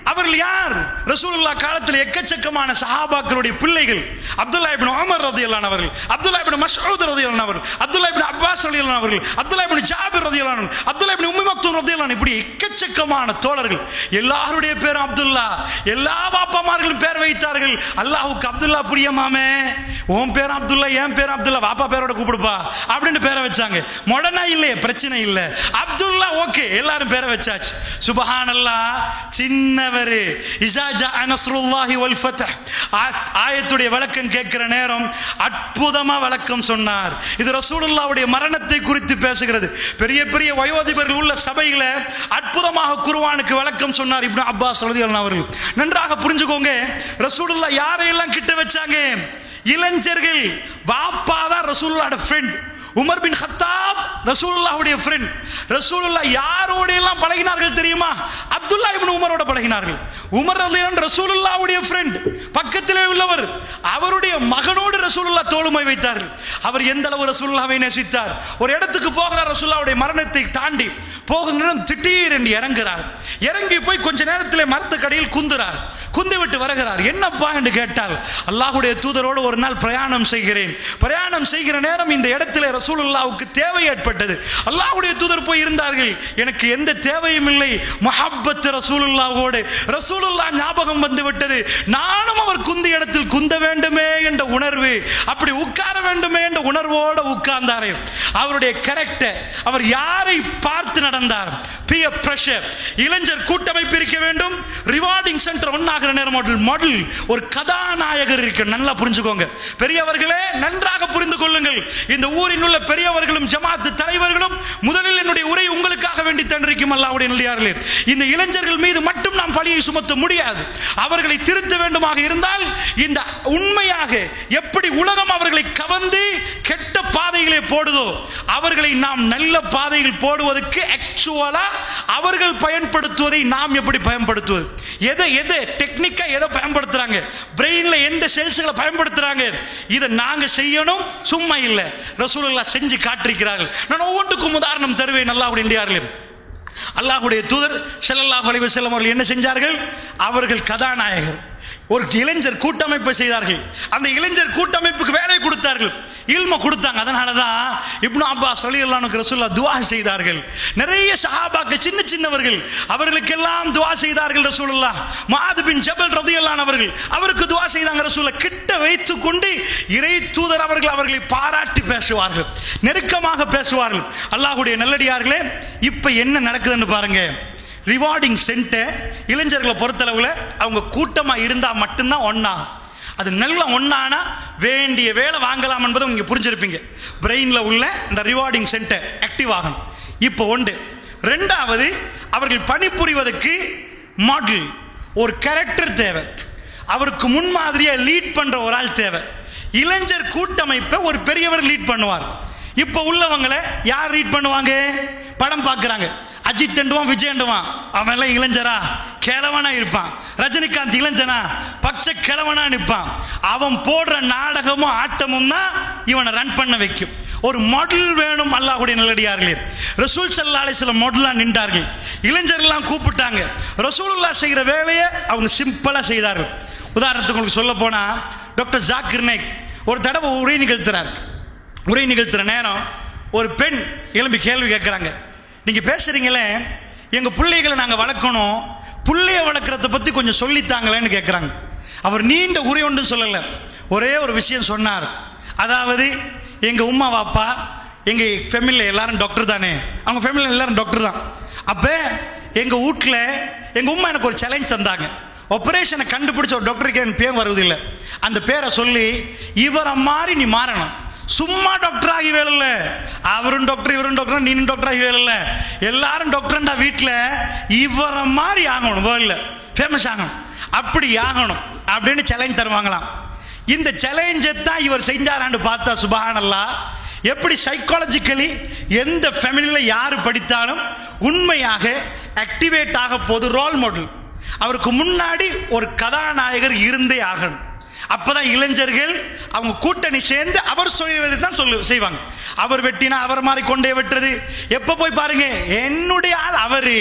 அவர்கள் யார் ரசூலுல்லாஹ் காலத்தில் எக்கச்சக்கமான சஹாபாக்களுடைய பிள்ளைகள் அப்துல்லா இப்னு உமர் ரதியல்லான் அவர்கள் அப்துல்லா இப்னு மஸ்ஊத் ரதியல்லான் அவர்கள் அப்துல்லா இப்னு அப்பாஸ் ரதியல்லான் அவர்கள் அப்துல்லா இப்னு ஜாபிர் ரதியல்லான் அவர்கள், அப்துல்லா இப்னு உம்மி மக்தூம் ரதியல்லான் இப்படி எக்கச்சக்கமான தோழர்கள் எல்லாருடைய பேரும் அப்துல்லா எல்லா பாப்பாமார்களும் பேர் வைத்தார்கள் அல்லாஹ்வுக்கு அப்துல்லா பிரியமாமே உன் பேர் அப்துல்லா என் பேர் அப்துல்லா பாப்பா பேரோட கூப்பிடுப்பா அப்படின்னு பேரை வச்சாங்க மொடனா இல்லையே பிரச்சனை இல்லை அப்துல்லா ஓகே எல்லாரும் பேரை வச்சாச்சு சுபஹானல்லா சின்னவர் இசாஜா அனஸ்ருல்லாஹி வல் ஃபத்ஹ் ஆ- ஆயத்துடைய விளக்கம் கேட்கிற நேரம் அற்புதமா விளக்கம் சொன்னார் இது ரசூலுல்லாவுடைய மரணத்தை குறித்து பேசுகிறது பெரிய பெரிய வயோதிபர்கள் உள்ள சபையில அற்புதமாக குர்ஆனுக்கு விளக்கம் சொன்னார் இப்னு அப்பாஸ் ரலியல்லாஹு அவர்கள் நன்றாக புரிஞ்சுக்கோங்க ரசூலுல்லாஹ் யாரையெல்லாம் கிட்ட வச்சாங்க இளைஞர்கள் வாப்பா தான் ரசூலுல்லாஹோட ஃப்ரெண்ட் உமர் பின் ஹத்தாப் ரசூலுல்லாஹ்வுடைய ஃப்ரெண்ட் ரசூலுல்லாஹ் யாரோட எல்லாம் பழகினார்கள் தெரியுமா அப்துல்லா இப்னு உமரோட பழகினார்கள் உமர் ரலியல்லாஹு ரசூலுல்லாஹ்வுடைய ஃப்ரெண்ட் பக்கத்திலே உள்ளவர் அவருடைய மகனோடு ரசூலுல்லாஹ் தோளுமை வைத்தார்கள் அவர் எந்த அளவு ரசூலுல்லாஹ்வை நேசித்தார் ஒரு இடத்துக்கு போகிறார் ரசூலுல்லாஹ்வுடைய மரணத்தை தாண்டி போகிற திடீர் என்று இறங்குறார் இறங்கி போய் கொஞ்ச நேரத்தில் மரத்துக்கடியில் குந்துறார் குந்தி விட்டு வருகிறார் என்னப்பா என்று கேட்டால் அல்லாஹ்வுடைய தூதரோடு ஒரு நாள் பிரயாணம் செய்கிறேன் பிரயாணம் செய்கிற நேரம் இந்த இடத்துல ரசூலுல்லாவுக்கு தேவை ஏற்பட்டது அல்லாஹ்வுடைய தூதர் போய் இருந்தார்கள் எனக்கு எந்த தேவையும் இல்லை முஹப்பத் ரசூலுல்லாவோடு ரசூலுல்லா ஞாபகம் வந்து விட்டது நானும் அவர் குந்தி இடத்தில் குந்த வேண்டுமே என்ற உணர்வு அப்படி உட்கார வேண்டுமே என்ற உணர்வோடு உட்கார்ந்தாரே அவருடைய கரெக்டர் அவர் யாரை பார்த்து நடந்தார் பிய பிரஷர் இளைஞர் கூட்டமைப்பு இருக்க வேண்டும் ரிவார்டிங் சென்டர் ஒன்னாகிற நேரம் மாடல் மாடல் ஒரு கதாநாயகர் இருக்கு நல்லா புரிஞ்சுக்கோங்க பெரியவர்களே நன்றாக புரிந்து கொள்ளுங்கள் இந்த ஊரில் உள்ள பெரியவர்களும் ஜமாத்து தலைவர்களும் முதலில் என்னுடைய உரை உங்களுக்காக வேண்டி தண்டிருக்கும் அல்லாவுடைய நல்லியார்களே இந்த இளைஞர்கள் மீது மட்டும் நாம் பழியை சுமத்த முடியாது அவர்களை திருத்த வேண்டுமாக இருந்தால் இந்த உண்மையாக எப்படி உலகம் அவர்களை கவர்ந்து கெட்ட பாதைகளை போடுதோ அவர்களை நாம் நல்ல பாதையில் போடுவதற்கு ஆக்சுவலா அவர்கள் பயன்படுத்துவதை நாம் எப்படி பயன்படுத்துவது எதை எதை டெக்னிக்கா எதை பயன்படுத்துறாங்க பிரெயின்ல எந்த செல்ஸ்களை பயன்படுத்துறாங்க இதை நாங்க செய்யணும் சும்மா இல்ல ரசூலுல்லாஹ் செஞ்சு காட்டிருக்கிறார்கள் நான் ஒவ்வொன்றுக்கும் உதாரணம் தருவேன் நல்லா அப்படின்றார்களே அல்லாஹ்வுடைய தூதர் ஸல்லல்லாஹு அலைஹி வஸல்லம் அவர்கள் என்ன செஞ்சார்கள் அவர்கள் கதாநாயகர் ஒரு இளைஞர் கூட்டமைப்பை செய்தார்கள் அந்த இளைஞர் கூட்டமைப்புக்கு வேலை கொடுத்தார்கள் இல்ம கொடுத்தாங்க அதனால தான் இப்னு அப்பாஸ் ரலியல்லாஹு ரசூல்லா துஆ செய்தார்கள் நிறைய சஹாபாக்கு சின்ன சின்னவர்கள் அவர்களுக்கெல்லாம் துஆ செய்தார்கள் ரசூலுல்லாஹ் முஆத் பின் ஜபல் ரலியல்லாஹு அவர்கள் அவருக்கு துஆ செய்தாங்க ரசூலுல்லாஹ் கிட்ட வைத்துக் கொண்டு இறை தூதர் அவர்கள் அவர்களை பாராட்டி பேசுவார்கள் நெருக்கமாக பேசுவார்கள் அல்லாஹ்வுடைய நல்லடியார்களே இப்போ என்ன நடக்குதுன்னு பாருங்க ரிவார்டிங் சென்டர் இளைஞர்களை பொறுத்தளவில் அவங்க கூட்டமாக இருந்தால் மட்டும்தான் ஒன்றா அது நல்ல ஒன்றானா வேண்டிய வேலை வாங்கலாம் என்பதை நீங்கள் புரிஞ்சிருப்பீங்க பிரெயினில் உள்ள இந்த ரிவார்டிங் சென்டர் ஆக்டிவ் ஆகணும் இப்போ ஒன்று ரெண்டாவது அவர்கள் பணிபுரிவதற்கு மாடல் ஒரு கேரக்டர் தேவை அவருக்கு முன்மாதிரியா லீட் பண்ற ஒரு ஆள் தேவை இளைஞர் கூட்டமைப்பை ஒரு பெரியவர் லீட் பண்ணுவார் இப்போ உள்ளவங்களை யார் லீட் பண்ணுவாங்க படம் பார்க்குறாங்க அஜித் தண்டுவான் விஜய் தண்டுவான் அவன் எல்லாம் இளைஞரா கிழவனா இருப்பான் ரஜினிகாந்த் இளைஞனா பச்சை கிழவனா நிற்பான் அவன் போடுற நாடகமும் ஆட்டமும் தான் இவனை ரன் பண்ண வைக்கும் ஒரு மாடல் வேணும் அல்லாஹ்வுடைய நல்லடியார்களே ரசூல் சல்லா அலிஸ்ல மாடலா நின்றார்கள் இளைஞர்கள்லாம் கூப்பிட்டாங்க ரசூலுல்லா செய்கிற வேலையை அவங்க சிம்பிளா செய்தார்கள் உதாரணத்துக்கு உங்களுக்கு சொல்ல போனா டாக்டர் ஜாக்கிர் நாயக் ஒரு தடவை உரை நிகழ்த்துறார் உரை நிகழ்த்துற நேரம் ஒரு பெண் எழும்பி கேள்வி கேட்குறாங்க நீங்க பேசுறீங்களே எங்க பிள்ளைகளை நாங்க வளர்க்கணும் பிள்ளைய வளர்க்குறத பத்தி கொஞ்சம் சொல்லித்தாங்களேன்னு கேட்குறாங்க அவர் நீண்ட உரை ஒன்றும் சொல்லலை ஒரே ஒரு விஷயம் சொன்னார் அதாவது எங்க உமா வாப்பா எங்க ஃபேமிலியில் எல்லாரும் டாக்டர் தானே அவங்க ஃபேமிலியில் எல்லாரும் டாக்டர் தான் அப்போ எங்க வீட்டில் எங்க உமா எனக்கு ஒரு சேலஞ்ச் தந்தாங்க ஆபரேஷனை கண்டுபிடிச்ச ஒரு டாக்டருக்கு என் பேர் வருவதில்லை அந்த பேரை சொல்லி இவரை மாதிரி நீ மாறணும் சும்மா டாக்டர் ஆகி வேலைல்ல அவரும் டாக்டர் இவரும் டாக்டர் நீனும் டாக்டர் ஆகி வேலைல்ல எல்லாரும் டாக்டர்ண்டா வீட்டில் இவரை மாதிரி ஆகணும் வேர்ல்டில் ஃபேமஸ் ஆகணும் அப்படி ஆகணும் அப்படின்னு சேலஞ்ச் தருவாங்களாம் இந்த சேலஞ்சை தான் இவர் செஞ்சாரான்னு பார்த்தா சுபஹானல்லா எப்படி சைக்காலஜிக்கலி எந்த ஃபேமிலியில் யார் படித்தாலும் உண்மையாக ஆக்டிவேட் ஆக போது ரோல் மாடல் அவருக்கு முன்னாடி ஒரு கதாநாயகர் இருந்தே ஆகணும் அப்பதான் இளைஞர்கள் அவங்க கூட்டணி சேர்ந்து அவர் சொல்லுவதை தான் சொல்லு செய்வாங்க அவர் வெட்டினா அவர் மாதிரி கொண்டே வெட்டுறது எப்ப போய் பாருங்க என்னுடைய ஆள் அவரு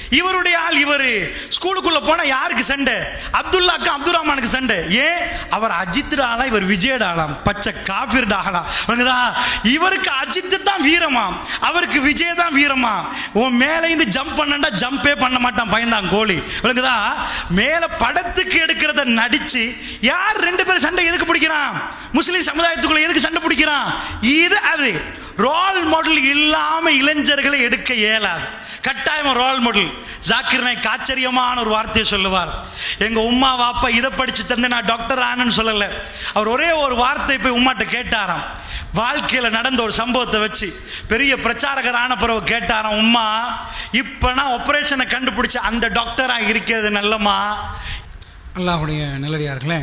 இவருடைய ஆள் இவரு ஸ்கூலுக்குள்ள போனா யாருக்கு சண்டை அப்துல்லாக்கும் அப்துல் ரஹ்மானுக்கு சண்டை ஏன் அவர் அஜித் ஆளா இவர் விஜயட் ஆளாம் பச்சை காபிர் ஆளா விளங்குதா இவருக்கு அஜித் தான் வீரமாம் அவருக்கு விஜய் தான் வீரமா உன் மேல இருந்து ஜம்ப் பண்ணா ஜம்பே பண்ண மாட்டான் பயந்தான் கோழி விளங்குதா மேல படத்துக்கு எடுக்கிறத நடிச்சு யார் ரெண்டு பேரும் சண்டை எதுக்கு பிடிக்கிறான் முஸ்லிம் சமுதாயத்துக்குள்ள எதுக்கு சண்டை பிடிக்கிறான் இது அது ரோல் மாடல் இல்லாம இளைஞர்களை எடுக்க இயலாது கட்டாயமா ரோல் மாடல் ஜாக்கிர் நாய்க் ஆச்சரியமான ஒரு வார்த்தையை சொல்லுவார் எங்க உம்மா வாப்பா இதை படிச்சு தந்து நான் டாக்டர் ஆனன்னு சொல்லல அவர் ஒரே ஒரு வார்த்தை போய் உம்மாட்ட கேட்டாராம் வாழ்க்கையில நடந்த ஒரு சம்பவத்தை வச்சு பெரிய பிரச்சாரகர் ஆன பிறகு கேட்டாராம் உம்மா இப்ப நான் ஆபரேஷனை கண்டுபிடிச்ச அந்த டாக்டரா இருக்கிறது நல்லமா அல்லாஹுடைய நல்லடியார்களே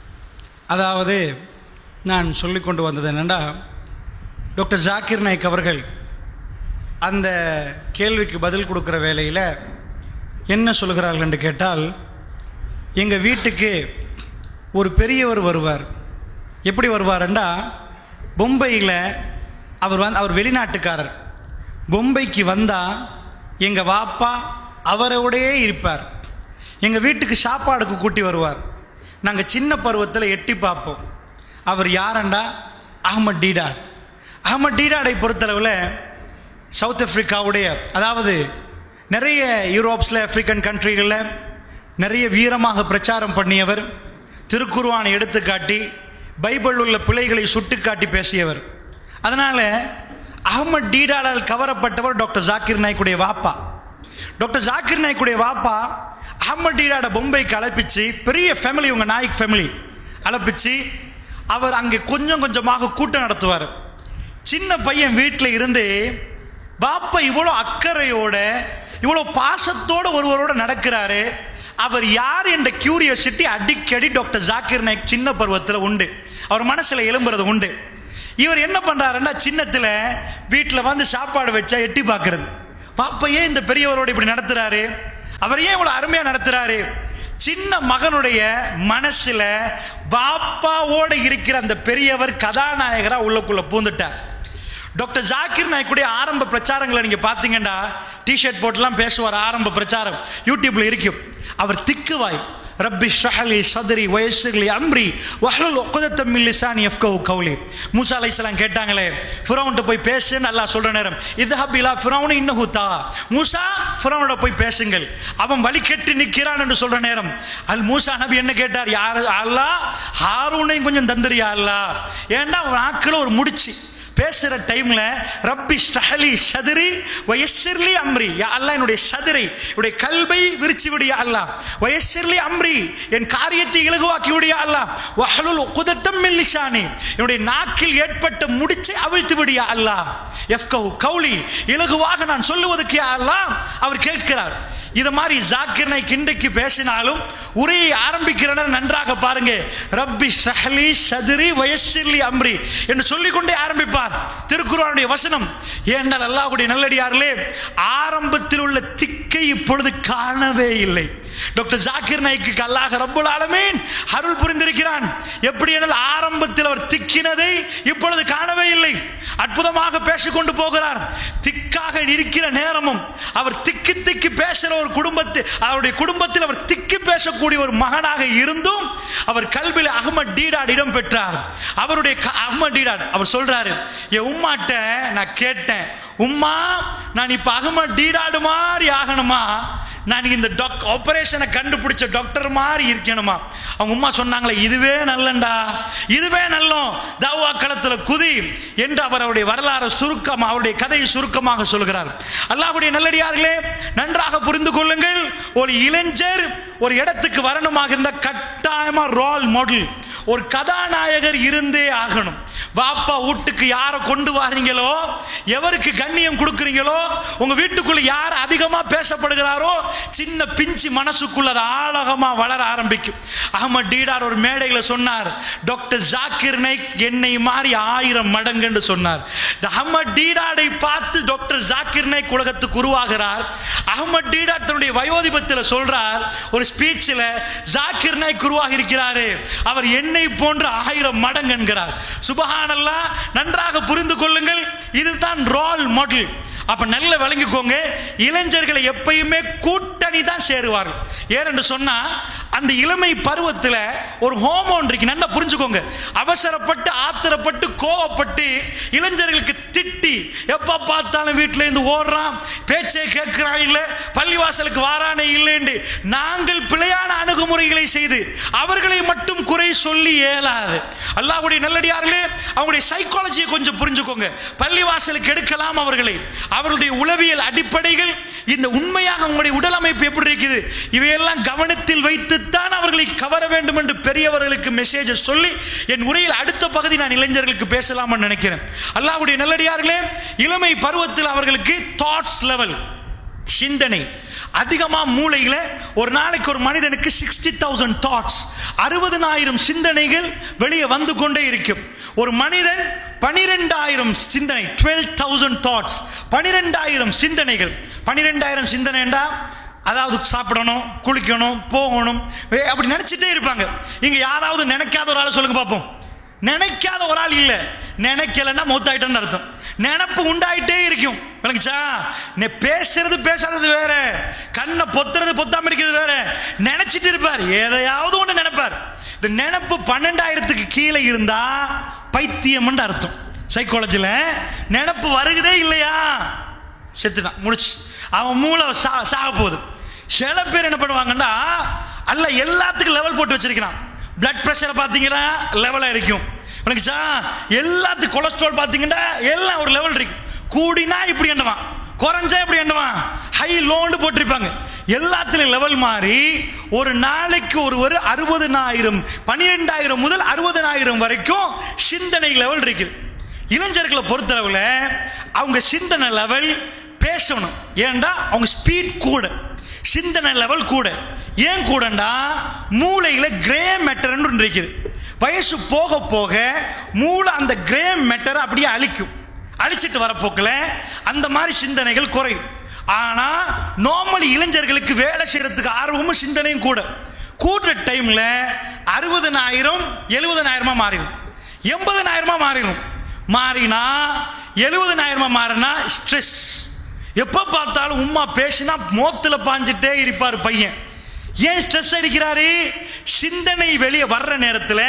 அதாவது நான் சொல்லிக் கொண்டு வந்தது என்னென்னா டாக்டர் ஜாக்கிர் நாயக் அவர்கள் அந்த கேள்விக்கு பதில் கொடுக்குற வேளையில் என்ன சொல்கிறார்கள் என்று கேட்டால் எங்கள் வீட்டுக்கு ஒரு பெரியவர் வருவார் எப்படி வருவாருண்டா பொம்பையில் அவர் வந்து அவர் வெளிநாட்டுக்காரர் பொம்பைக்கு வந்தால் எங்கள் வாப்பா அவரோடையே இருப்பார் எங்கள் வீட்டுக்கு சாப்பாடுக்கு கூட்டி வருவார் நாங்கள் சின்ன பருவத்தில் எட்டி பார்ப்போம் அவர் யாரண்டா அகமட் டீடாட் அகமட் டீடாடை பொறுத்தளவில் சவுத் ஆப்பிரிக்காவுடைய அதாவது நிறைய யூரோப்ஸில் ஆப்பிரிக்கன் கண்ட்ரிகளில் நிறைய வீரமாக பிரச்சாரம் பண்ணியவர் திருக்குர்வானை எடுத்துக்காட்டி பைபிள் உள்ள பிழைகளை சுட்டிக்காட்டி பேசியவர் அதனால் அகமட் டீடாடால் கவரப்பட்டவர் டாக்டர் ஜாக்கிர் நாய்க்குடைய வாப்பா டாக்டர் ஜாக்கிர் நாய்க்குடைய வாப்பா அகமட் டீடாட பொம்பைக்கு அழைப்பிச்சு பெரிய ஃபேமிலி உங்கள் நாய்க் ஃபேமிலி அழைப்பிச்சு அவர் அங்கே கொஞ்சம் கொஞ்சமாக கூட்டம் நடத்துவார் சின்ன பையன் வீட்டில் இருந்து பாப்பா இவ்வளோ அக்கறையோட இவ்வளோ பாசத்தோட ஒருவரோட நடக்கிறாரு அவர் யார் என்ற கியூரியாசிட்டி அடிக்கடி டாக்டர் ஜாக்கிர் நாயக் சின்ன பருவத்தில் உண்டு அவர் மனசில் எழும்புறது உண்டு இவர் என்ன பண்றாருன்னா சின்னத்தில் வீட்டில் வந்து சாப்பாடு வச்சா எட்டி பார்க்கறது பாப்பா ஏன் இந்த பெரியவரோட இப்படி நடத்துறாரு அவர் ஏன் இவ்வளவு அருமையா நடத்துறாரு சின்ன மகனுடைய மனசுல பாப்பாவோட இருக்கிற அந்த பெரியவர் கதாநாயகரா உள்ளுக்குள்ள பூந்துட்டார் டாக்டர் ஜாக்கிர் நாய்க்குடைய ஆரம்ப பிரச்சாரங்களை நீங்க பாத்தீங்கன்னா டிஷர்ட் போட்டுலாம் பேசுவார் ஆரம்ப பிரச்சாரம் யூடியூப்ல இருக்கும் அவர் திக்குவாய் ரப்பி ஷஹலி சதுரி வயசுலி அம்ரி வஹலுல் உக்தத்தம் மின் லிசானி யஃப்கஹு கௌலி மூசா அலைஹிஸ்ஸலாம் கேட்டாங்களே ஃபிரௌன்ட்ட போய் பேசுன்னு அல்லாஹ் சொல்ற நேரம் இத்ஹப் இலா ஃபிரௌன் இன்னஹு தா மூசா ஃபிரௌனோட போய் பேசுங்கள் அவன் வழி கெட்டு நிற்கிறான் என்று சொல்ற நேரம் அல் மூசா நபி என்ன கேட்டார் யார் அல்லாஹ் ஹாரூனையும் கொஞ்சம் தந்துரியா அல்லாஹ் ஏன்னா நாட்கள் ஒரு முடிச்சு பேசுற டைம்ல ரப்பி ஸ்டஹலி சதுரி வயசிர்லி அம்ரி யா அல்லாஹ் என்னுடைய சதுரை என்னுடைய கல்வை விரிச்சு விடியா அல்லாஹ் வயசிர்லி அம்ரி என் காரியத்தை இலகுவாக்கி விடியா அல்லாஹ் வஹலுல் உக்தத்தம் மின் லிசானி என்னுடைய நாக்கில் ஏற்பட்ட முடிச்சை அவிழ்த்து விடியா அல்லாஹ் எஃப்கவு கௌலி இலகுவாக நான் சொல்லுவதற்கு யா அல்லாஹ் அவர் கேட்கிறார் இது மாதிரி ஜாக்கிரனை கிண்டைக்கு பேசினாலும் உரையை ஆரம்பிக்கிற நன்றாக பாருங்க ரப்பி ஷஹலி சதுரி வயசிர்லி அம்ரி என்று சொல்லிக்கொண்டே ஆரம்பிப்பார் திருக்குறானுடைய வசனம் ஏனால் அல்லாஹ்வுடைய நல்லடியார்களே ஆரம்பத்தில் உள்ள திக்கை இப்பொழுது காணவே இல்லை டாக்டர் ஜாக்கிர் நாய்க்கு அல்லாஹ் ரப்புல் ஆலமீன் அருள் புரிந்திருக்கிறான் எப்படி என்றால் ஆரம்பத்தில் அவர் திக்கினதை இப்பொழுது காணவே இல்லை அற்புதமாக பேசிக்கொண்டு போகிறார் திக்காக இருக்கிற நேரமும் அவர் திக்கி திக்கி பேசுகிற ஒரு குடும்பத்து அவருடைய குடும்பத்தில் அவர் திக்கி பேசக்கூடிய ஒரு மகனாக இருந்தும் அவர் கல்வியில் அகமது டீடாட் இடம் பெற்றார் அவருடைய க- அகமது டீடாட் அவர் சொல்றாரு என் உம்மாட்ட நான் கேட்டேன் உம்மா நான் இப்ப அகமது டீடாடு மாதிரி ஆகணுமா நான் இந்த டாக் ஆபரேஷனை கண்டுபிடிச்ச டாக்டர் மாதிரி இருக்கணுமா அவங்க உம்மா சொன்னாங்களே இதுவே நல்லண்டா இதுவே நல்லோம் தாவா களத்துல குதி என்று அவர் அவருடைய வரலாறு சுருக்கம் அவருடைய கதையை சுருக்கமாக சொல்கிறார் அல்லாஹ்வுடைய நல்லடியார்களே நன்றாக புரிந்து கொள்ளுங்கள் ஒரு இளைஞர் ஒரு இடத்துக்கு வரணுமாக இருந்த கட்டாயமா ரோல் மாடல் ஒரு கதாநாயகர் இருந்தே ஆகணும் வாப்பா வீட்டுக்கு யாரை கொண்டு வாரீங்களோ எவருக்கு கண்ணியம் கொடுக்குறீங்களோ உங்க வீட்டுக்குள்ள யார் அதிகமா பேசப்படுகிறாரோ சின்ன பிஞ்சு மனசுக்குள்ள அது ஆழகமா வளர ஆரம்பிக்கும் அகமது டீடார் ஒரு மேடையில சொன்னார் டாக்டர் ஜாக்கிர் நைக் என்னை மாதிரி ஆயிரம் மடங்கு என்று சொன்னார் இந்த அகமது டீடாடை பார்த்து டாக்டர் ஜாக்கிர் நைக் உலகத்துக்கு உருவாகிறார் அகமது டீடார் தன்னுடைய வயோதிபத்தில் சொல்றார் ஒரு ஸ்பீச்சில் ஜாக்கிர் நாய்க் உருவாகி இருக்கிறாரு அவர் என்னை போன்ற ஆயிரம் மடங்கு என்கிறார் சுபஹானல்லா நன்றாக புரிந்து கொள்ளுங்கள் இதுதான் ரோல் மாடல் அப்ப நல்ல விளங்கிக்கோங்க இளைஞர்களை எப்பயுமே கூட்டணி தான் சேருவார்கள் ஏனென்று சொன்னா அந்த இளமை பருவத்தில் ஒரு ஹோமோன் இருக்கு நல்லா புரிஞ்சுக்கோங்க அவசரப்பட்டு ஆத்திரப்பட்டு கோவப்பட்டு இளைஞர்களுக்கு திட்டி எப்ப பார்த்தாலும் வீட்டில இருந்து ஓடுறான் பேச்சை கேட்கிறான் இல்ல பள்ளிவாசலுக்கு வாரானே இல்லைன்னு நாங்கள் பிழையான அணுகுமுறைகளை செய்து அவர்களை மட்டும் குறை சொல்லி இயலாது அல்லாஹ்வுடைய நல்லடியார்களே அவங்களுடைய சைக்காலஜியை கொஞ்சம் புரிஞ்சுக்கோங்க பள்ளிவாசலுக்கு எடுக்கலாம் அவர்களை அவர்களுடைய உளவியல் அடிப்படைகள் இந்த உண்மையாக உங்களுடைய உடல் அமைப்பு எப்படி இருக்குது இவையெல்லாம் கவனத்தில் வைத்துத்தான் அவர்களை கவர வேண்டும் என்று பெரியவர்களுக்கு மெசேஜ் சொல்லி என் உரையில் அடுத்த பகுதி நான் இளைஞர்களுக்கு பேசலாம்னு நினைக்கிறேன் அல்லாஹ்வுடைய நல்லடியார்களே இளமை பருவத்தில் அவர்களுக்கு தாட்ஸ் லெவல் சிந்தனை அதிகமா மூளையில ஒரு நாளைக்கு ஒரு மனிதனுக்கு சிக்ஸ்டி தௌசண்ட் தாட்ஸ் அறுபதனாயிரம் சிந்தனைகள் வெளியே வந்து கொண்டே இருக்கும் ஒரு மனிதன் பனிரெண்டாயிரம் சிந்தனை டுவெல் தௌசண்ட் தாட்ஸ் பனிரெண்டாயிரம் சிந்தனைகள் பனிரெண்டாயிரம் சிந்தனைண்டா அதாவது சாப்பிடணும் குளிக்கணும் போகணும் வே- அப்படி நினைச்சிட்டே இருப்பாங்க இங்க யாராவது நினைக்காத ஒரு ஆளை சொல்லுங்க பார்ப்போம் நினைக்காத ஒரு ஆள் இல்ல நினைக்கலன்னா மௌத்தாயிட்டேன்னு அர்த்தம் நினப்பு உண்டாயிட்டே இருக்கும் விளங்குச்சா நீ பேசுறது பேசாதது வேற கண்ணை பொத்துறது பொத்தாம இருக்கிறது வேற நினைச்சிட்டு இருப்பார் எதையாவது ஒண்ணு நினைப்பார் இந்த நினப்பு பன்னெண்டாயிரத்துக்கு கீழே இருந்தா பைத்தியம்னு அர்த்தம் சைக்காலஜில நினப்பு வருகுதே இல்லையா செத்துட்டான் முடிச்சு அவன் மூளை சா சாக போகுது சில பேர் என்ன பண்ணுவாங்கன்னா அல்ல எல்லாத்துக்கும் லெவல் போட்டு வச்சிருக்கிறான் பிளட் பிரஷரை பார்த்தீங்கன்னா லெவலாக இருக்கும் உனக்குச்சா எல்லாத்துக்கும் கொலஸ்ட்ரால் பார்த்தீங்கன்னா எல்லாம் ஒரு லெவல் இருக்கு கூடினா இப்படி எண்ணுவான் குறைஞ்சா இப்படி எண்ணுவான் ஹை லோன்னு போட்டிருப்பாங்க எல்லாத்துலயும் லெவல் மாறி ஒரு நாளைக்கு ஒரு ஒரு அறுபதனாயிரம் பன்னிரெண்டாயிரம் முதல் அறுபதனாயிரம் வரைக்கும் சிந்தனை லெவல் இருக்குது இளைஞர்களை பொறுத்தளவுல அவங்க சிந்தனை லெவல் பேசணும் ஏன்டா அவங்க ஸ்பீட் கூட சிந்தனை லெவல் கூட ஏன் கூடண்டா மூளையில கிரே மேட்டர்னு ஒன்று இருக்குது வயசு போக போக மூளை அந்த கிரே மேட்டரை அப்படியே அழிக்கும் அழிச்சிட்டு வரப்போக்கில் அந்த மாதிரி சிந்தனைகள் குறையும் ஆனா நார்மல் இளைஞர்களுக்கு வேலை செய்யறதுக்கு ஆர்வமும் சிந்தனையும் கூட கூடுற டைம்ல அறுபதனாயிரம் எழுபதனாயிரமா மாறிடும் எண்பதனாயிரமா மாறிடும் மாறினா எழுபதனாயிரமா மாறினா ஸ்ட்ரெஸ் எப்ப பார்த்தாலும் உம்மா பேசினா மோத்துல பாஞ்சிட்டே இருப்பார் பையன் ஏன் ஸ்ட்ரெஸ் அடிக்கிறாரு சிந்தனை வெளியே வர்ற நேரத்தில்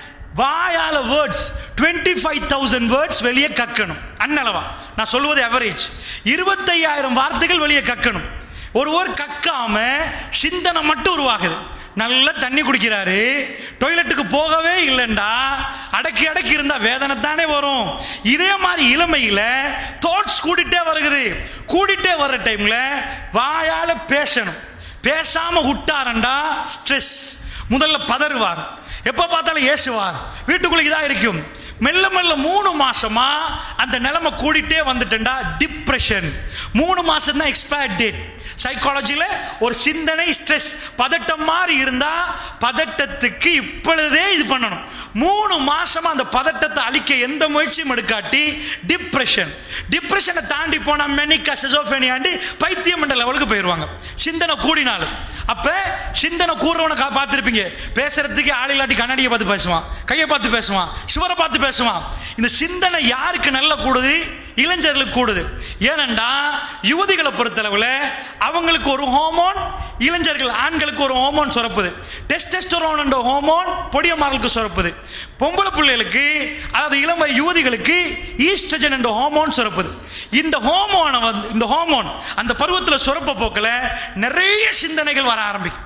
வாயால words twenty five thousand words வெளியே கக்கணும் அன்னளவா நான் சொல்லுவது அவரேஜ் இருபத்தையாயிரம் வார்த்தைகள் வெளியே கக்கணும் ஒருவர் கக்காம சிந்தனை மட்டும் உருவாகுது நல்ல தண்ணி குடிக்கிறாரு டொய்லெட்டுக்கு போகவே இல்லைண்டா அடக்கி அடக்கி இருந்தா வேதனை தானே வரும் இதே மாதிரி இளமையில தாட்ஸ் கூடிட்டே வருகுது கூடிட்டே வர்ற டைம்ல வாயால பேசணும் பேசாம விட்டாரண்டா ஸ்ட்ரெஸ் முதல்ல பதறுவார் எப்ப பார்த்தாலும் ஏசுவார் வீட்டுக்குள்ள இதா இருக்கும் மெல்ல மெல்ல மூணு மாசமா அந்த நிலைமை கூடிட்டே வந்துட்டேன்டா டிப்ரெஷன் மூணு மாசம் தான் எக்ஸ்பயர் டேட் சைக்காலஜில ஒரு சிந்தனை ஸ்ட்ரெஸ் பதட்டம் மாதிரி இருந்தா பதட்டத்துக்கு இப்பொழுதே இது பண்ணணும் மூணு மாசமா அந்த பதட்டத்தை அழிக்க எந்த முயற்சியும் எடுக்காட்டி டிப்ரெஷன் டிப்ரெஷனை தாண்டி போனா மெனிக்கா சிசோஃபேனியாண்டி பைத்தியம் என்ற லெவலுக்கு போயிடுவாங்க சிந்தனை கூடினாலும் அப்ப சிந்தனை கூடுறவனை கா- பார்த்திருப்பீங்க பேசுறதுக்கு ஆள் இல்லாட்டி கண்ணாடியை பார்த்து பேசுவான் கையை பார்த்து பேசுவான் சுவரை பார்த்து பேசுவான் இந்த சிந்தனை யாருக்கு நல்ல கூடுது இளைஞர்களுக்கு கூடுது ஏனண்டா யுவதிகளை பொறுத்தளவுல அவங்களுக்கு ஒரு ஹோமோன் இளைஞர்கள் ஆண்களுக்கு ஒரு ஹோமோன் சுரப்புது டெஸ்டெஸ்டரோன் என்ற ஹோமோன் பொடியமார்களுக்கு சுரப்புது பொம்பளை பிள்ளைகளுக்கு அதாவது இளம் வயது யுவதிகளுக்கு ஈஸ்ட்ரஜன் என்ற ஹோமோன் சுரப்புது இந்த ஹோமோனை வந்து இந்த ஹோமோன் அந்த பருவத்தில் சுரப்ப போக்கில் நிறைய சிந்தனைகள் வர ஆரம்பிக்கும்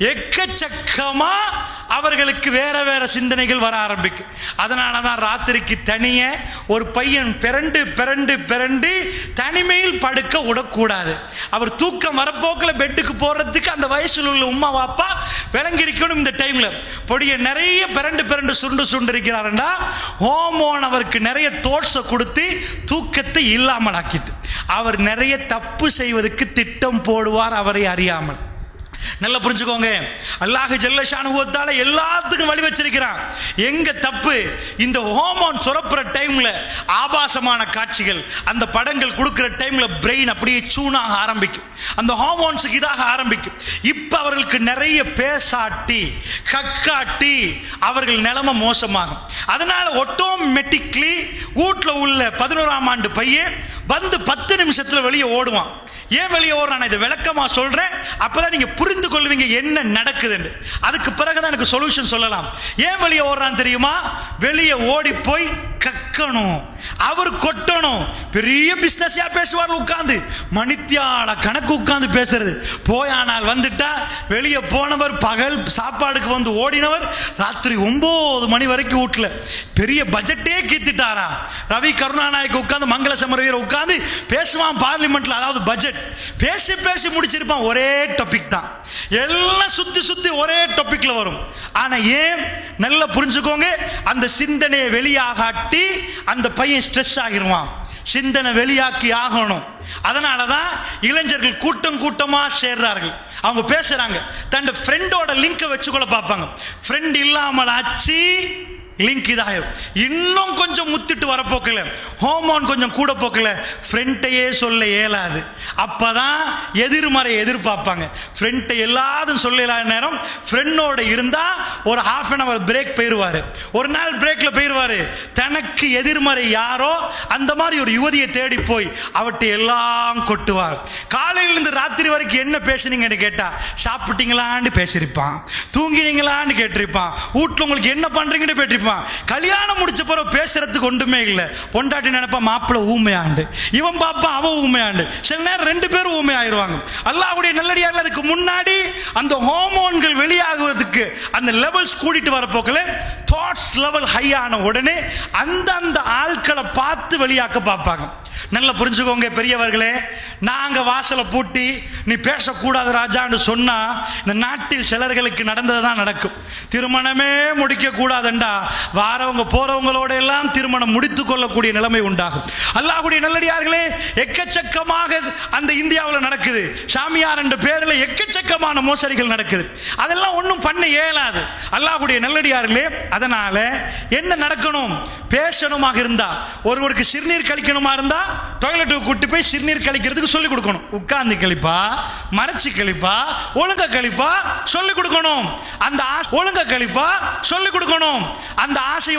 எக்கச்சக்கமா அவர்களுக்கு வேற வேற சிந்தனைகள் வர ஆரம்பிக்கும் அதனால தான் ராத்திரிக்கு தனிய ஒரு பையன் பிறண்டு பிறண்டு பிறண்டு தனிமையில் படுக்க விடக்கூடாது அவர் தூக்கம் வரப்போக்கில் பெட்டுக்கு போறதுக்கு அந்த வயசுல உள்ள உமா வாப்பா விளங்கிருக்கணும் இந்த டைம்ல பொடிய நிறைய பிறண்டு பிறண்டு சுண்டு சுண்டு இருக்கிறாருண்டா ஹோமோன் அவருக்கு நிறைய தோட்ஸை கொடுத்து தூக்கத்தை இல்லாமல் ஆக்கிட்டு அவர் நிறைய தப்பு செய்வதற்கு திட்டம் போடுவார் அவரை அறியாமல் நல்லா புரிஞ்சுக்கோங்க அல்லாஹ் ஜல்லஷானுவத்தால எல்லாத்துக்கும் வழி வச்சிருக்கிறான் எங்க தப்பு இந்த ஹோமோன் சுரப்புற டைம்ல ஆபாசமான காட்சிகள் அந்த படங்கள் கொடுக்கிற டைம்ல பிரெயின் அப்படியே சூனாக ஆரம்பிக்கும் அந்த ஹார்மோன்ஸுக்கு இதாக ஆரம்பிக்கும் இப்ப அவர்களுக்கு நிறைய பேசாட்டி கக்காட்டி அவர்கள் நிலைமை மோசமாகும் அதனால ஆட்டோமேட்டிக்லி வீட்டில் உள்ள பதினோராம் ஆண்டு பையன் வந்து பத்து நிமிஷத்துல வெளியே ஓடுவான் ஏன் வெளியே ஓடுறான் நான் இதை விளக்கமா சொல்றேன் அப்பதான் நீங்க புரிந்து கொள்வீங்க என்ன நடக்குதுன்னு அதுக்கு பிறகுதான் எனக்கு சொல்யூஷன் சொல்லலாம் ஏன் வெளியே ஓடுறான் தெரியுமா வெளியே ஓடி போய் கக்கணும் அவர் கொட்டணும் பெரிய பிசினஸா பேசுவார் உட்கார்ந்து மணித்தியால கணக்கு உட்கார்ந்து பேசுறது போயானால் வந்துட்டா வெளியே போனவர் பகல் சாப்பாடுக்கு வந்து ஓடினவர் ராத்திரி ஒன்பது மணி வரைக்கும் வீட்டுல பெரிய பட்ஜெட்டே கீத்துட்டாரா ரவி கருணாநாயக்கு உட்கார்ந்து மங்கள சமரவீர உட்கார்ந்து பேசுவான் பார்லிமெண்ட்ல அதாவது பட்ஜெட் பேசி பேசி முடிச்சிருப்பான் ஒரே டாபிக் தான் எல்லாம் சுத்தி சுத்தி ஒரே டாபிக்ல வரும் ஆனா ஏன் நல்லா புரிஞ்சுக்கோங்க அந்த சிந்தனையை வெளியாகாட்டி அந்த பையன் ஸ்ட்ரெஸ் ஆகிருவான் சிந்தனை வெளியாக்கி ஆகணும் அதனாலதான் இளைஞர்கள் கூட்டம் கூட்டமா சேர்றார்கள் அவங்க பேசுறாங்க தன் ஃப்ரெண்டோட லிங்கை வச்சுக்கொள்ள பார்ப்பாங்க ஃப்ரெண்ட் இல்லாமல் ஆச்சு லிங்க் இதாயிரும் இன்னும் கொஞ்சம் முத்திட்டு வரப்போக்கல ஹோமோன் கொஞ்சம் கூட போக்கல ஃப்ரெண்ட்டையே சொல்ல இயலாது அப்பதான் எதிர்மறை எதிர்பார்ப்பாங்க ஃப்ரெண்ட்டை எல்லாரும் சொல்ல இயலாத நேரம் ஃப்ரெண்டோட இருந்தா ஒரு ஹாஃப் அன் அவர் பிரேக் போயிருவாரு ஒரு நாள் பிரேக்ல போயிருவாரு தனக்கு எதிர்மறை யாரோ அந்த மாதிரி ஒரு யுவதியை தேடி போய் அவட்டை எல்லாம் கொட்டுவார் காலையிலிருந்து ராத்திரி வரைக்கும் என்ன பேசுனீங்கன்னு கேட்டா சாப்பிட்டீங்களான்னு பேசியிருப்பான் தூங்கினீங்களான்னு கேட்டிருப்பான் வீட்டுல உங்களுக்கு என்ன பண்றீங்கன்னு கேட்டிருப்பான் கல்யாணம் முடிச்ச பிறகு பேசுறதுக்கு ஒன்றுமே இல்லை பொண்டாட்டி நினைப்பா மாப்பிள்ள ஊமையாண்டு இவன் பாப்பா அவன் ஊமையாண்டு சில நேரம் ரெண்டு பேரும் ஊமை ஆயிடுவாங்க அல்லாஹ்வுடைய நல்லடியாக அதுக்கு முன்னாடி அந்த ஹார்மோன்கள் வெளியாகுறதுக்கு அந்த லெவல்ஸ் கூட்டிட்டு வரப்போக்கல தாட்ஸ் லெவல் ஹை ஆன உடனே அந்த அந்த ஆட்களை பார்த்து வெளியாக்க பார்ப்பாங்க நல்லா புரிஞ்சுக்கோங்க பெரியவர்களே நாங்க வாசலை பூட்டி நீ பேசக்கூடாது ராஜான்னு சொன்னா இந்த நாட்டில் சிலர்களுக்கு நடந்ததுதான் நடக்கும் திருமணமே முடிக்க கூடாதுண்டா வாரவங்க போறவங்களோட எல்லாம் திருமணம் முடித்துக் கொள்ளக்கூடிய நிலைமை உண்டாகும் அல்லாஹ்வுடைய நல்லடியார்களே எக்கச்சக்கமாக அந்த இந்தியாவில் நடக்குது சாமியார் என்ற பேரில் எக்கச்சக்கமான மோசடிகள் நடக்குது அதெல்லாம் ஒன்றும் பண்ண இயலாது அல்லாஹ்வுடைய நல்லடியார்களே அதனால என்ன நடக்கணும் பேசணுமாக இருந்தா ஒருவருக்கு சிறுநீர் கழிக்கணுமா இருந்தா டாய்லெட்டுக்கு கூட்டி போய் சிறுநீர் கழிக்கிறதுக்கு சொல்லி கொடுக்கணும் உட்கார்ந்து கழிப்பா மறைச்சு கழிப்பா ஒழுங்க கழிப்பா சொல்லி கொடுக்கணும் அந்த ஆசை ஒழுங்க கழிப்பா சொல்லி கொடுக்கணும் அந்த ஆசை